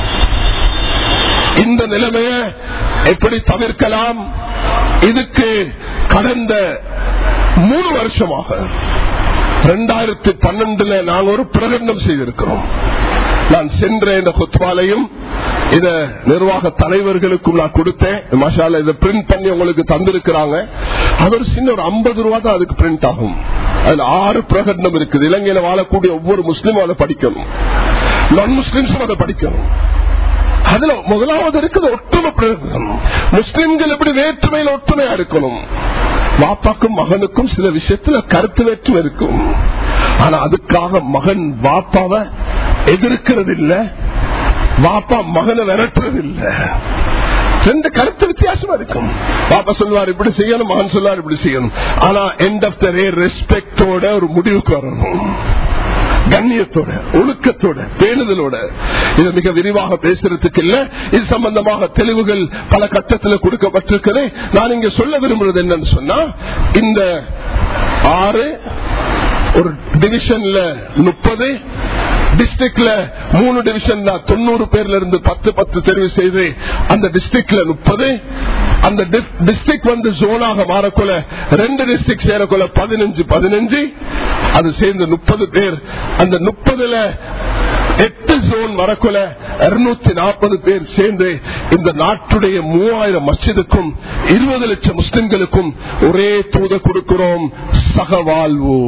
இந்த நிலைமைய எப்படி தவிர்க்கலாம் இதுக்கு கடந்த மூணு வருஷமாக ரெண்டாயிரத்தி பன்னெண்டுல நாங்கள் ஒரு பிரகடனம் செய்திருக்கிறோம் நான் சென்ற இந்த கொத்வாலையும் இத நிர்வாக தலைவர்களுக்கும் நான் கொடுத்தேன் மசாலா இதை பிரிண்ட் பண்ணி உங்களுக்கு தந்திருக்கிறாங்க அது ஒரு சின்ன ஒரு ஐம்பது ரூபா தான் அதுக்கு பிரிண்ட் ஆகும் அதுல ஆறு பிரகடனம் இருக்குது இலங்கையில வாழக்கூடிய ஒவ்வொரு முஸ்லீமும் அதை படிக்கணும் நான் முஸ்லிம்ஸும் அதை படிக்கணும் அதுல முதலாவது இருக்குது ஒற்றுமை பிரகடனம் முஸ்லிம்கள் எப்படி வேற்றுமையில் ஒற்றுமையா இருக்கணும் வாப்பாக்கும் மகனுக்கும் சில விஷயத்துல கருத்து வேற்றுமை இருக்கும் ஆனா அதுக்காக மகன் வாப்பாவை எதிர்க்கிறது இல்ல வாப்பா மகனை விரட்டுறது இல்ல ரெண்டு கருத்து வித்தியாசமா இருக்கும் பாப்பா சொல்லுவார் இப்படி செய்யணும் மகன் சொல்லுவார் இப்படி செய்யணும் ஆனா எண்ட் ஆஃப் த டே ரெஸ்பெக்டோட ஒரு முடிவுக்கு வரணும் கண்ணியத்தோட ஒழுக்கத்தோட பேணுதலோட இதை மிக விரிவாக பேசுறதுக்கு இல்ல இது சம்பந்தமாக தெளிவுகள் பல கட்டத்தில் கொடுக்கப்பட்டிருக்கிறது நான் இங்க சொல்ல விரும்புறது என்னன்னு சொன்னா இந்த ஆறு ஒரு டிவிஷன்ல முப்பது டிஸ்ட்ரிக்ட்ல மூணு டிவிஷன் தொண்ணூறு பேர்ல இருந்து பத்து பத்து தெரிவு செய்து அந்த டிஸ்ட்ரிக்ட்ல முப்பது அந்த டிஸ்ட்ரிக்ட் வந்து ஜோனாக மாறக்குள்ள ரெண்டு டிஸ்ட்ரிக்ட் சேரக்குள்ள பதினஞ்சு பதினஞ்சு அது சேர்ந்து முப்பது பேர் அந்த முப்பதுல எட்டு ஜோன் வரக்குள்ள இருநூத்தி நாற்பது பேர் சேர்ந்து இந்த நாட்டுடைய மூவாயிரம் மஸ்ஜிதுக்கும் இருபது லட்சம் முஸ்லிம்களுக்கும் ஒரே தூத கொடுக்கிறோம் சகவாழ்வு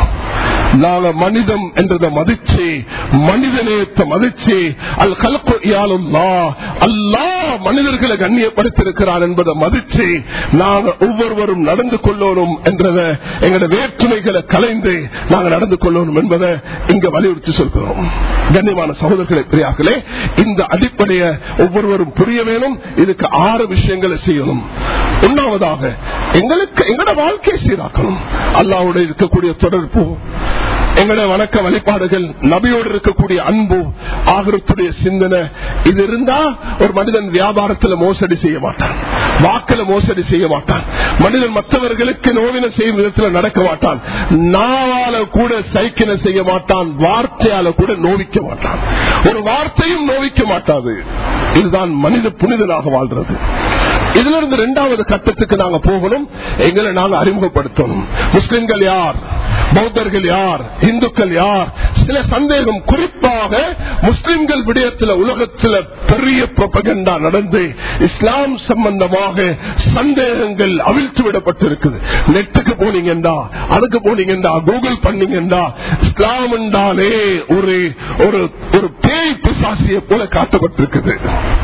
நாங்க மனிதம் என்றதை மதிச்சு மனிதநேயத்தை மதிச்சு அல் கலப்பு இயாலுல்லா அல்லா மனிதர்களை கண்ணியப்படுத்திருக்கிறார் என்பதை மதிச்சு நாங்க ஒவ்வொருவரும் நடந்து கொள்ளணும் என்றத எங்களோட வேற்றுமைகளை கலைந்து நாங்க நடந்து கொள்ளணும் என்பதை இங்க வலியுறுத்தி சொல்கிறோம் கண்ணியமான சகோதரர்களை பிரியாக்களே இந்த அடிப்படையை ஒவ்வொருவரும் புரிய வேணும் இதுக்கு ஆறு விஷயங்களை செய்யணும் ஒன்னாவதாக எங்களுக்கு எங்களோட வாழ்க்கையை சீராக்கணும் அல்லாவோட இருக்கக்கூடிய தொடர்பு எங்களுடைய வணக்க வழிபாடுகள் நபியோடு இருக்கக்கூடிய அன்பு ஆகிரத்துடைய சிந்தனை இது இருந்தா ஒரு மனிதன் வியாபாரத்தில் மோசடி செய்ய மாட்டான் வாக்கில மோசடி செய்ய மாட்டான் மனிதன் மற்றவர்களுக்கு நோவின செய்யும் விதத்தில் நடக்க மாட்டான் நாவால கூட சைக்கிள செய்ய மாட்டான் வார்த்தையால கூட நோவிக்க மாட்டான் ஒரு வார்த்தையும் நோவிக்க மாட்டாது இதுதான் மனித புனிதனாக வாழ்றது இதுல இருந்து இரண்டாவது கட்டத்துக்கு நாங்க போகணும் எங்களை நாங்க அறிமுகப்படுத்தணும் முஸ்லிம்கள் யார் பௌத்தர்கள் யார் இந்துக்கள் யார் சில சந்தேகம் குறிப்பாக முஸ்லிம்கள் விடயத்தில் உலகத்தில் பெரிய புரபகண்டா நடந்து இஸ்லாம் சம்பந்தமாக சந்தேகங்கள் அவிழ்த்து விடப்பட்டிருக்குது நெட்டுக்கு போனீங்கண்டா அதுக்கு போனீங்கண்டா கூகுள் பண்ணீங்கண்டா இஸ்லாம் என்றாலே ஒரு ஒரு ஒரு பேய் பிசாசியை போல காட்டப்பட்டிருக்குது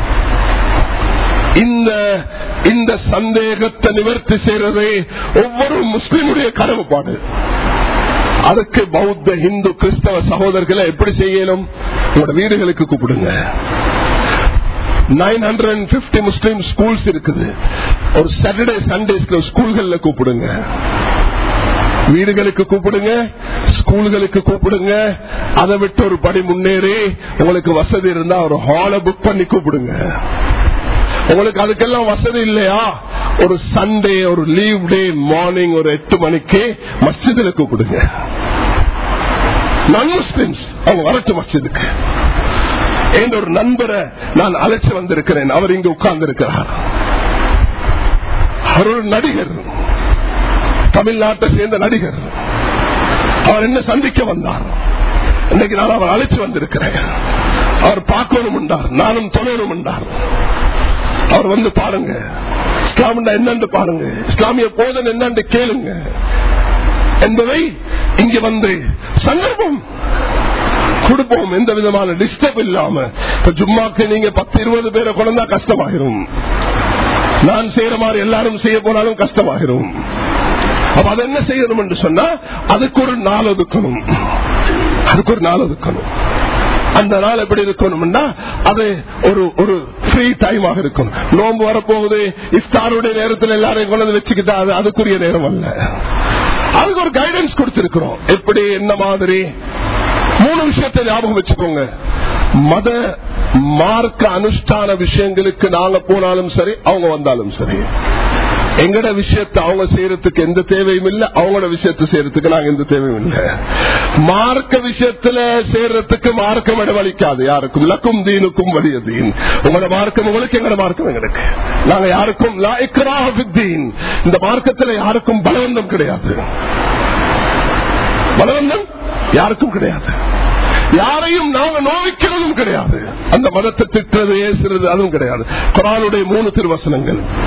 இந்த இந்த சந்தேகத்தை நிவர்த்தி செய்யறதே ஒவ்வொரு முஸ்லிமுடைய கடமைப்பாடு அதுக்கு பௌத்த இந்து கிறிஸ்தவ சகோதரர்களை எப்படி செய்யணும் உங்களோட வீடுகளுக்கு கூப்பிடுங்க nine hundred and fifty Muslim schools இருக்குது ஒரு சாட்டர்டே சண்டேஸ்ல ஸ்கூல்கள்ல கூப்பிடுங்க வீடுகளுக்கு கூப்பிடுங்க ஸ்கூல்களுக்கு கூப்பிடுங்க அதை விட்டு ஒரு படி முன்னேறி உங்களுக்கு வசதி இருந்தா ஒரு ஹாலை புக் பண்ணி கூப்பிடுங்க உங்களுக்கு அதுக்கெல்லாம் வசதி இல்லையா ஒரு சண்டே ஒரு லீவ் டே மார்னிங் ஒரு எட்டு மணிக்கு மஸ்ஜிதில் கூப்பிடுங்க நான் முஸ்லிம்ஸ் அவங்க வரட்டு மஸ்ஜிதுக்கு என் ஒரு நண்பரை நான் அழைச்சு வந்திருக்கிறேன் அவர் இங்கு உட்கார்ந்து இருக்கிறார் அவர் ஒரு நடிகர் தமிழ்நாட்டை சேர்ந்த நடிகர் அவர் என்ன சந்திக்க வந்தார் இன்னைக்கு நான் அவர் அழைச்சு வந்திருக்கிறேன் அவர் பார்க்கணும் உண்டார் நானும் தொழணும் உண்டார் அவர் வந்து பாருங்க இஸ்லாம் என்னன்னு பாருங்க இஸ்லாமிய போதன் என்னன்னு கேளுங்க என்பதை இங்க வந்து சந்தர்ப்பம் கொடுப்போம் எந்த விதமான டிஸ்டர்ப் இல்லாம இப்ப ஜும்மாக்கு நீங்க பத்து இருபது பேரை கொண்டா கஷ்டமாகிரும் நான் செய்யற மாதிரி எல்லாரும் செய்ய போனாலும் கஷ்டமாகிரும் அப்ப அதை என்ன செய்யணும் என்று சொன்னா அதுக்கு ஒரு நாள் ஒதுக்கணும் அதுக்கு ஒரு நாள் ஒதுக்கணும் அந்த நாள் எப்படி இருக்கணும்னா அது ஒரு ஒரு ஃப்ரீ டைமாக இருக்கும் நோன்பு வரப்போகுது இஃப்தாருடைய நேரத்தில் எல்லாரையும் கொண்டு வச்சுக்கிட்டா அது அதுக்குரிய நேரம் அல்ல அதுக்கு ஒரு கைடன்ஸ் கொடுத்திருக்கிறோம் எப்படி என்ன மாதிரி மூணு விஷயத்தை ஞாபகம் வச்சுக்கோங்க மத மார்க்க அனுஷ்டான விஷயங்களுக்கு நாங்க போனாலும் சரி அவங்க வந்தாலும் சரி எங்கட விஷயத்தை அவங்க செய்யறதுக்கு எந்த தேவையும் இல்ல அவங்களோட விஷயத்தை செய்யறதுக்கு நாங்க எந்த தேவையும் இல்ல மார்க்க விஷயத்துல செய்யறதுக்கு மார்க்கம் இடமளிக்காது யாருக்கும் லக்கும் தீனுக்கும் வலிய தீன் உங்களோட மார்க்கம் உங்களுக்கு எங்களோட மார்க்கம் எங்களுக்கு நாங்க யாருக்கும் இந்த மார்க்கத்துல யாருக்கும் பலவந்தம் கிடையாது பலவந்தம் யாருக்கும் கிடையாது யாரையும் நாங்க நோவிக்கிறதும் கிடையாது அந்த மதத்தை திட்டுறது ஏசுறது அதுவும் கிடையாது குரானுடைய மூணு திருவசனங்கள்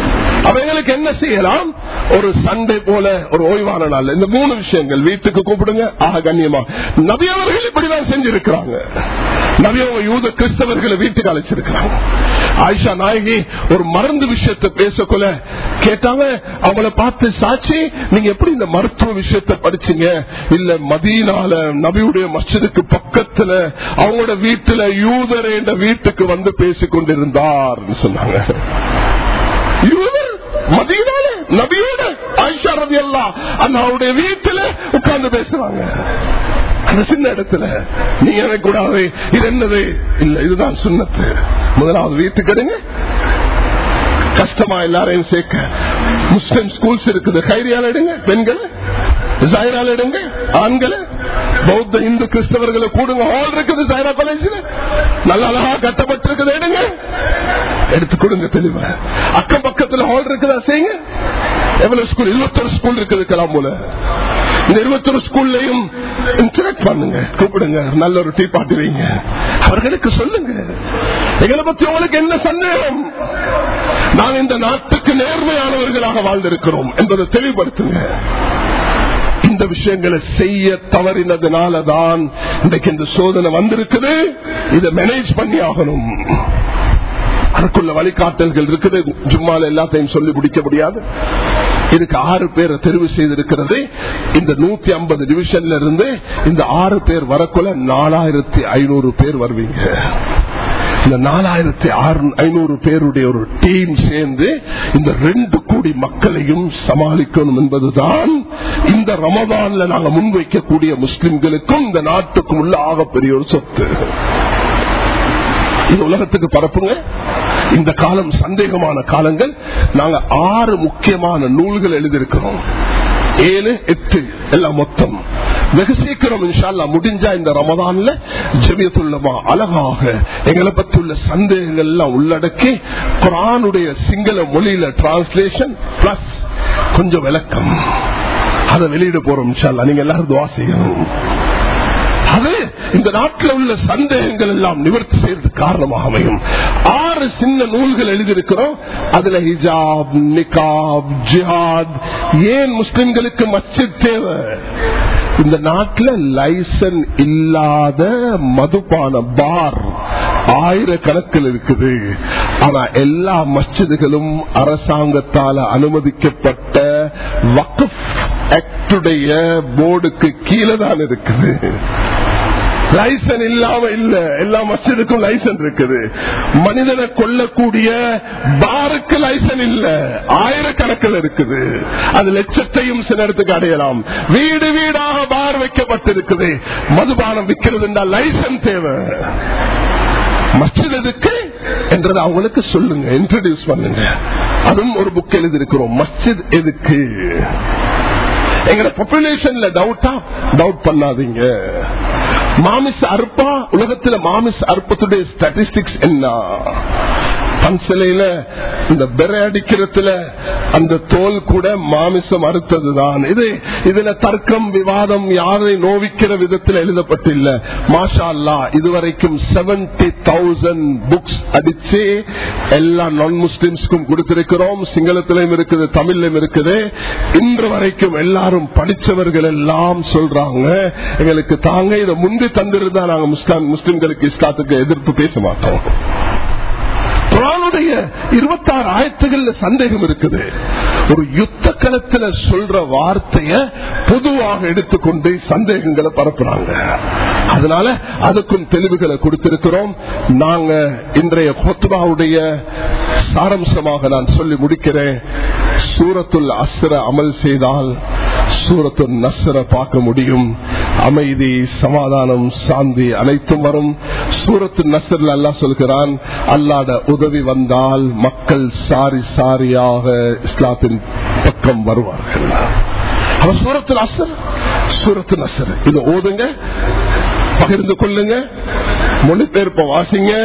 அவைகளுக்கு என்ன செய்யலாம் ஒரு சண்டை போல ஒரு ஓய்வான நாள் இந்த மூணு விஷயங்கள் வீட்டுக்கு கூப்பிடுங்க ஆக கண்ணியமா நபி அவர்கள் இப்படிதான் செஞ்சிருக்கிறாங்க நபி அவங்க யூத கிறிஸ்தவர்களை வீட்டுக்கு அழைச்சிருக்கிறாங்க ஆயிஷா நாயகி ஒரு மருந்து விஷயத்தை பேசக்குள்ள கேட்டாங்க அவங்கள பார்த்து சாட்சி நீங்க எப்படி இந்த மருத்துவ விஷயத்தை படிச்சீங்க இல்ல மதீனால நபியுடைய மஸ்ஜிதுக்கு பக்கத்துல அவங்களோட வீட்டுல யூதர் என்ற வீட்டுக்கு வந்து பேசிக் கொண்டிருந்தார் சொன்னாங்க யூதர் மதீனால நபியோட ஆயிஷா ரவி அல்லா அண்ணாவுடைய வீட்டுல உட்கார்ந்து பேசுறாங்க அந்த சின்ன இடத்துல நீங்க எனக்கு கூடாது இது என்னது இல்ல இதுதான் சுண்ணத்து முதலாவது வீட்டுக்கு எடுங்க கஷ்டமா எல்லாரையும் சேர்க்க முஸ்லிம் ஸ்கூல்ஸ் இருக்குது கைரியால் எடுங்க பெண்கள் ஜாயிரால் எடுங்க ஆண்களை பௌத்த இந்து கிறிஸ்தவர்களை கூடுங்க ஹால் இருக்குது ஜாயிரா காலேஜ்ல நல்ல அழகா கட்டப்பட்டிருக்குது எடுங்க எடுத்து கொடுங்க தெளிவா அக்கம் பக்கத்துல ஹால் இருக்குதா செய்யுங்க எவ்வளவு ஸ்கூல் இருபத்தொரு ஸ்கூல் இருக்குது கலாமூல இந்த இருபத்தொரு ஸ்கூல்லையும் இன்டராக்ட் பண்ணுங்க கூப்பிடுங்க நல்ல ஒரு டீ பாட்டி வைங்க அவர்களுக்கு சொல்லுங்க எங்களை பத்தி உங்களுக்கு என்ன சந்தேகம் நான் இந்த நாட்டுக்கு நேர்மையானவர்களாக வாழ்ந்திருக்கிறோம் என்பதை தெளிவுபடுத்துங்க இந்த விஷயங்களை செய்ய தவறினதுனாலதான் இன்றைக்கு இந்த சோதனை வந்திருக்குது இதை மேனேஜ் பண்ணி ஆகணும் அதுக்குள்ள வழிகாட்டல்கள் இருக்குது ஜும்மால எல்லாத்தையும் சொல்லி முடிக்க முடியாது இதுக்கு ஆறு பேரை தெரிவு செய்திருக்கிறது இந்த நூத்தி ஐம்பது டிவிஷன்ல இருந்து இந்த ஆறு பேர் வரக்குள்ள நாலாயிரத்தி ஐநூறு பேர் வருவீங்க இந்த நாலாயிரத்தி ஐநூறு பேருடைய ஒரு டீம் சேர்ந்து இந்த ரெண்டு கோடி மக்களையும் சமாளிக்கணும் என்பதுதான் இந்த ரமதான்ல நாங்க முன்வைக்கக்கூடிய முஸ்லிம்களுக்கும் இந்த நாட்டுக்கும் உள்ள ஆகப்பெரிய ஒரு சொத்து இது உலகத்துக்கு பரப்புங்க இந்த காலம் சந்தேகமான காலங்கள் நாங்க ஆறு முக்கியமான நூல்கள் எழுதியிருக்கிறோம் ஏழு எட்டு எல்லாம் மொத்தம் வெகு சீக்கிரம் இன்ஷால்லா முடிஞ்சா இந்த ரமதான்ல ஜெமியத்துள்ளமா அழகாக எங்களை பத்தி உள்ள சந்தேகங்கள் எல்லாம் உள்ளடக்கி குரானுடைய சிங்கள மொழியில டிரான்ஸ்லேஷன் பிளஸ் கொஞ்சம் விளக்கம் அதை வெளியிட போறோம் இன்ஷால்லா நீங்க எல்லாரும் துவா செய்யணும் அது இந்த நாட்டில் உள்ள சந்தேகங்கள் எல்லாம் நிவர்த்தி செய்யறது காரணமாக அமையும் ஆறு சின்ன நூல்கள் எழுதியிருக்கிறோம் அதுல ஹிஜாப் நிகாப் ஜிஹாத் ஏன் முஸ்லிம்களுக்கு மஸ்ஜித் தேவை இந்த நாட்டில் லைசன் இல்லாத மதுபான பார் ஆயிரக்கணக்கில் இருக்குது ஆனா எல்லா மஸ்ஜிதுகளும் அரசாங்கத்தால அனுமதிக்கப்பட்ட வக்ஃப் ஆக்டுடைய போர்டுக்கு கீழே தான் இருக்குது லைசன் இல்லாம இல்ல எல்லா மஸ்ஜிதுக்கும் லைசன் இருக்குது மனிதனை கொல்லக்கூடிய பாருக்கு லைசன் இல்ல ஆயிரக்கணக்கில் இருக்குது அது லட்சத்தையும் சில இடத்துக்கு அடையலாம் வீடு வீடாக பார் வைக்கப்பட்டிருக்குது மதுபானம் விற்கிறது என்றால் லைசன் தேவை மஸ்ஜித் எதுக்கு என்றதை அவங்களுக்கு சொல்லுங்க இன்ட்ரடியூஸ் பண்ணுங்க அதுவும் ஒரு புக் எழுதியிருக்கிறோம் மஸ்ஜித் எதுக்கு எங்க பாப்புலேஷன்ல டவுட்டா டவுட் பண்ணாதீங்க மாமிச அற்பா உலகத்துல மாமிச அற்பத்துடைய ஸ்டாட்டிஸ்டிக்ஸ் என்ன பன்சிலையில இந்த பெற அடிக்கிறதுல அந்த தோல் கூட மாமிசம் அறுத்ததுதான் இது இதுல தர்க்கம் விவாதம் யாரை நோவிக்கிற விதத்தில் எழுதப்பட்டில்ல மாஷா அல்லா இதுவரைக்கும் செவன்டி தௌசண்ட் புக்ஸ் அடிச்சு எல்லா நான் முஸ்லிம்ஸ்க்கும் கொடுத்திருக்கிறோம் சிங்களத்திலும் இருக்குது தமிழ்லையும் இருக்குது இன்று வரைக்கும் எல்லாரும் படிச்சவர்கள் எல்லாம் சொல்றாங்க எங்களுக்கு தாங்க இதை முந்தி தந்திருந்தா நாங்க முஸ்லிம் முஸ்லிம்களுக்கு இஸ்லாத்துக்கு எதிர்ப்பு பேச மாட்டோம் குரானுடைய இருபத்தாறு ஆயத்துகள்ல சந்தேகம் இருக்குது ஒரு யுத்த களத்துல சொல்ற வார்த்தைய பொதுவாக எடுத்துக்கொண்டு சந்தேகங்களை பரப்புறாங்க அதனால அதுக்கும் தெளிவுகளை கொடுத்திருக்கிறோம் நாங்க இன்றைய கொத்துபாவுடைய சாரம்சமாக நான் சொல்லி முடிக்கிறேன் சூரத்துல் அஸ்ர அமல் செய்தால் சூரத்து நஸ்ர பார்க்க முடியும் அமைதி சமாதானம் சாந்தி அனைத்தும் வரும் சூரத்து நசர்ல அல்லா சொல்கிறான் அல்லாட உதவி வந்தால் மக்கள் சாரி சாரியாக இஸ்லாத்தின் பக்கம் வருவார்கள் அவன் சூரத்து நசர் சூரத்து நசர் இது ஓதுங்க பகிர்ந்து கொள்ளுங்க மொழிபெயர்ப்ப வாசிங்க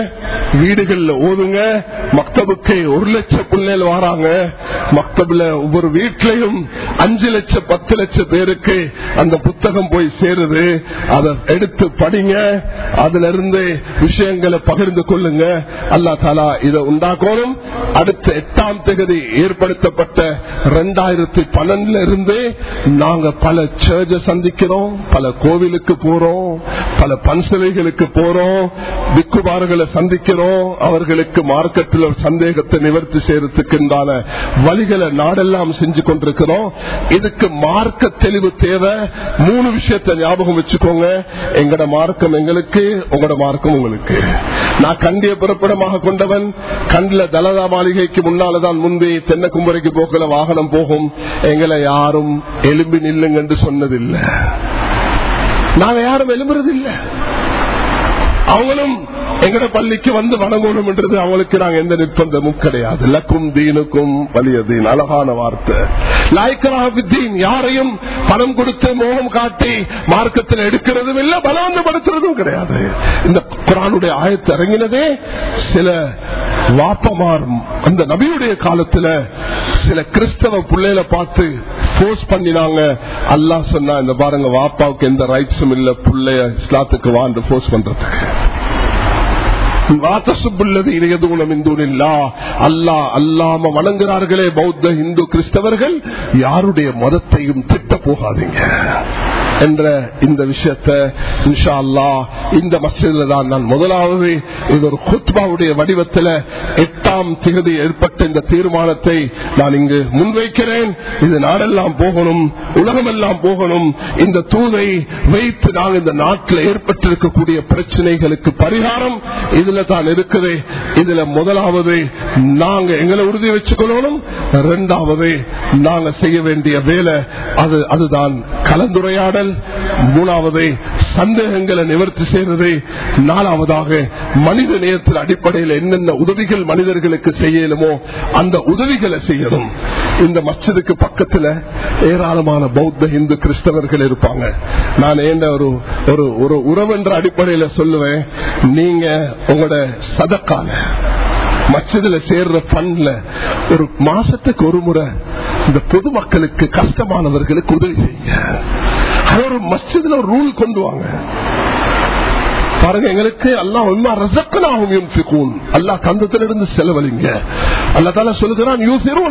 வீடுகள்ல ஓதுங்க மக்தபுக்கு ஒரு லட்சம் பிள்ளைகள் வராங்க மக்தப்ல ஒவ்வொரு வீட்லயும் அஞ்சு லட்சம் பத்து லட்சம் பேருக்கு அந்த புத்தகம் போய் சேருது அதை எடுத்து படிங்க அதுல இருந்து விஷயங்களை பகிர்ந்து கொள்ளுங்க அல்லா தாலா இதை உண்டாக்கணும் அடுத்த எட்டாம் தேதி ஏற்படுத்தப்பட்ட ரெண்டாயிரத்தி பன்னெண்டுல இருந்து நாங்க பல சர்ச்சை சந்திக்கிறோம் பல கோவிலுக்கு போறோம் பல பன்சிலைகளுக்கு போறோம் விக்குமார்களை சந்திக்கிறோம் அவர்களுக்கு மார்க்கத்தில் சந்தேகத்தை நிவர்த்தி செய்யறதுக்குண்டான வழிகளை நாடெல்லாம் செஞ்சு கொண்டிருக்கிறோம் இதுக்கு மார்க்க தெளிவு தேவை மூணு விஷயத்தை ஞாபகம் வச்சுக்கோங்க எங்கட மார்க்கம் எங்களுக்கு உங்களோட மார்க்கம் உங்களுக்கு நான் கண்டிய புறப்படமாக கொண்டவன் கண்ல தலதா மாளிகைக்கு முன்னாலதான் முந்தி தென்னக்கும்பரைக்கு போக்கல வாகனம் போகும் எங்களை யாரும் எலும்பி நில்லுங்க என்று சொன்னதில்லை நாங்க யாரும் எழும்புறதில்லை அவங்களும் எங்கட பள்ளிக்கு வந்து வணங்கணும் என்றது அவங்களுக்கு நாங்க எந்த நிர்பந்தமும் கிடையாது லக்கும் தீனுக்கும் வலியதீன் அழகான வார்த்தை லாய்க்கராபித்தீன் யாரையும் பணம் கொடுத்து மோகம் காட்டி மார்க்கத்தில் எடுக்கிறதும் இல்லை பலவந்தப்படுத்துறதும் கிடையாது இந்த குரானுடைய ஆயத்தை இறங்கினதே சில வாப்பமார் அந்த நபியுடைய காலத்துல சில கிறிஸ்தவ பிள்ளைகளை பார்த்து போர்ஸ் பண்ணினாங்க அல்லா சொன்னா இந்த பாருங்க வாப்பாவுக்கு எந்த ரைட்ஸும் இல்ல பிள்ளைய இஸ்லாத்துக்கு வாண்டு போர்ஸ் பண்றதுக்கு அல்லா அல்லாம வணங்குறார்களே பௌத்த இந்து கிறிஸ்தவர்கள் யாருடைய மதத்தையும் திட்ட போகாதீங்க என்ற இந்த விஷயத்தை இன்ஷா அல்லா இந்த மசிதில தான் நான் முதலாவது இது ஒரு குத்பாவுடைய வடிவத்தில் எட்டாம் திகதி ஏற்பட்ட இந்த தீர்மானத்தை நான் இங்கு முன்வைக்கிறேன் இது நாடெல்லாம் போகணும் உலகமெல்லாம் போகணும் இந்த தூதை வைத்து நாங்கள் இந்த நாட்டில் ஏற்பட்டிருக்கக்கூடிய பிரச்சனைகளுக்கு பரிகாரம் இதுல தான் இருக்குது இதுல முதலாவது நாங்க எங்களை உறுதி வச்சுக்கொள்ளணும் இரண்டாவது நாங்க செய்ய வேண்டிய வேலை அது அதுதான் கலந்துரையாடல் மூணாவது சந்தேகங்களை நிவர்த்தி செய்வது நாலாவதாக மனித நேயத்தின் அடிப்படையில் என்னென்ன உதவிகள் மனிதர்களுக்கு செய்யலுமோ அந்த உதவிகளை செய்யணும் இந்த மச்சதுக்கு பக்கத்துல ஏராளமான பௌத்த இந்து கிறிஸ்தவர்கள் இருப்பாங்க நான் ஏண்ட ஒரு ஒரு ஒரு உறவு என்ற அடிப்படையில சொல்லுவேன் நீங்க உங்களோட சதக்கால மச்சதுல சேர்ற பண்ல ஒரு மாசத்துக்கு ஒரு முறை இந்த பொதுமக்களுக்கு கஷ்டமானவர்களுக்கு உதவி செய்யுங்க அது ஒரு மஸ்ஜிதுல ஒரு ரூல் கொண்டு வாங்க பாருங்க எங்களுக்கு அல்லா உண்மை ரசக்கனாகும் அல்லா கந்தத்திலிருந்து செலவழிங்க அல்லா தால சொல்லுகிறான்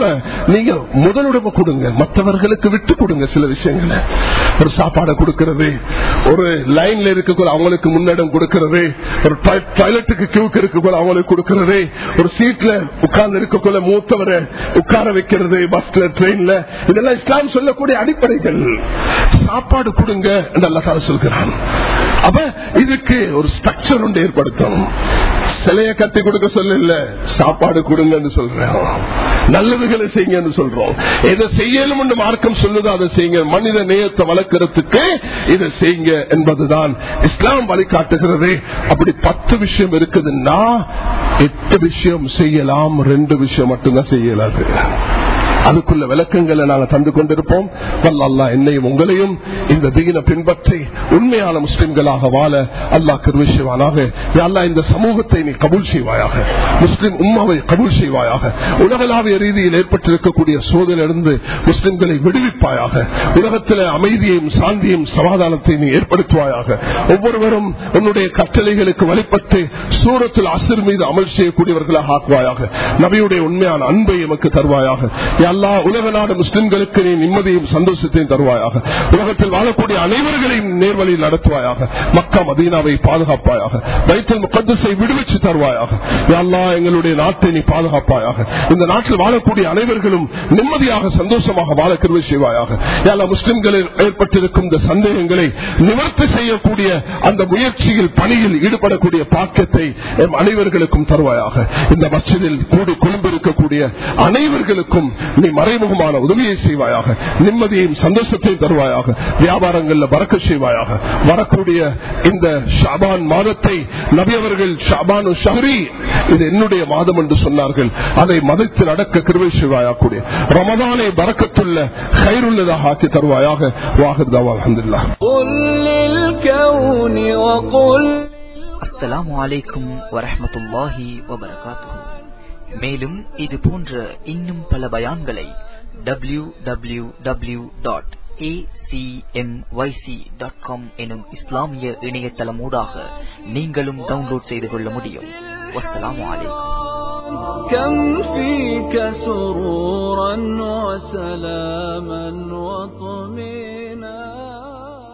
நீங்க முதலுடமை கொடுங்க மற்றவர்களுக்கு விட்டு கொடுங்க சில விஷயங்களை ஒரு சாப்பாடை கொடுக்கிறது ஒரு லைன்ல இருக்கக்குள்ள அவங்களுக்கு முன்னிடம் கொடுக்கிறது ஒரு டாய்லெட்டுக்கு கியூக்கு இருக்கக்குள்ள அவங்களுக்கு கொடுக்கிறது ஒரு சீட்ல உட்கார்ந்து இருக்கக்குள்ள மூத்தவரை உட்கார வைக்கிறது பஸ்ல ட்ரெயின்ல இதெல்லாம் இஸ்லாம் சொல்லக்கூடிய அடிப்படைகள் சாப்பாடு கொடுங்க என்று அல்லா தால சொல்கிறான் அப்ப இதுக்கு ஒரு ஸ்ட்ரக்சர் ஒன்று ஏற்படுத்தணும் சிலைய கட்டி கொடுக்க சொல்ல சாப்பாடு கொடுங்கன்னு சொல்றேன் நல்லதுகளை செய்யுங்க சொல்றோம் எதை செய்யணும் என்று மார்க்கம் சொல்லுதோ அதை செய்யுங்க மனித நேயத்தை வளர்க்கறதுக்கு இதை செய்யுங்க என்பதுதான் இஸ்லாம் வழிகாட்டுகிறது அப்படி பத்து விஷயம் இருக்குதுன்னா எட்டு விஷயம் செய்யலாம் ரெண்டு விஷயம் மட்டும்தான் செய்யலாது அதுக்குள்ள விளக்கங்களை நாங்கள் தந்து கொண்டிருப்போம் வல்ல என்னையும் உங்களையும் இந்த தீன பின்பற்றி உண்மையான முஸ்லிம்களாக வாழ அல்லாஹ் கருவிஷவானாக அல்லா இந்த சமூகத்தை நீ கபூல் செய்வாயாக முஸ்லிம் உம்மாவை கபூல் செய்வாயாக உலகளாவிய ரீதியில் ஏற்பட்டிருக்கக்கூடிய சோதனையிலிருந்து முஸ்லிம்களை விடுவிப்பாயாக உலகத்தில் அமைதியையும் சாந்தியும் சமாதானத்தை நீ ஏற்படுத்துவாயாக ஒவ்வொருவரும் உன்னுடைய கட்டளைகளுக்கு வழிபட்டு சூரத்தில் அசிர் மீது அமல் செய்யக்கூடியவர்களாக ஆக்குவாயாக நபியுடைய உண்மையான அன்பை எமக்கு தருவாயாக அல்லா உலக நாடு முஸ்லிம்களுக்கு நீ நிம்மதியும் சந்தோஷத்தையும் தருவாயாக உலகத்தில் வாழக்கூடிய அனைவர்களையும் நேர்வழியில் நடத்துவாயாக மக்கா மதீனாவை பாதுகாப்பாயாக வைத்தல் முகத்தசை விடுவிச்சு தருவாயாக அல்லா எங்களுடைய நாட்டை நீ பாதுகாப்பாயாக இந்த நாட்டில் வாழக்கூடிய அனைவர்களும் நிம்மதியாக சந்தோஷமாக வாழ கருவி செய்வாயாக எல்லா முஸ்லிம்களில் ஏற்பட்டிருக்கும் இந்த சந்தேகங்களை நிவர்த்தி செய்யக்கூடிய அந்த முயற்சியில் பணியில் ஈடுபடக்கூடிய பாக்கியத்தை எம் அனைவர்களுக்கும் தருவாயாக இந்த மஸ்ஜிதில் கூடி குழும்பிருக்கக்கூடிய அனைவர்களுக்கும் நீ மறைமுகமான உதவியை செய்வாயாக நிம்மதியையும் சந்தோஷத்தையும் தருவாயாக வியாபாரங்கள்ல பறக்க செய்வாயாக வரக்கூடிய இந்த ஷாபான் மாதத்தை நபியவர்கள் ஷாபானு ஷஹரி இது என்னுடைய மாதம் என்று சொன்னார்கள் அதை மதித்து நடக்க கிருவை செய்வாயா கூடிய ரமதானை பறக்கத்துள்ள கயிறுள்ளதாக ஆக்கி தருவாயாக வாகர்தாவா அஹமதுல்லா قل للكون وقل அஸ்ஸலாமு அலைக்கும் வரஹ்மத்துல்லாஹி வபரகாத்துஹு மேலும் இது போன்ற இன்னும் பல பயான்களை W W W dot acmyc.com எனும் இஸ்லாமிய இணையதளமூடாக நீங்களும் டவுன்லோட் செய்து கொள்ள முடியும் வஸ்ஸலாமு அலைக்கும் كم فيك سرورا وسلاما وطمئنا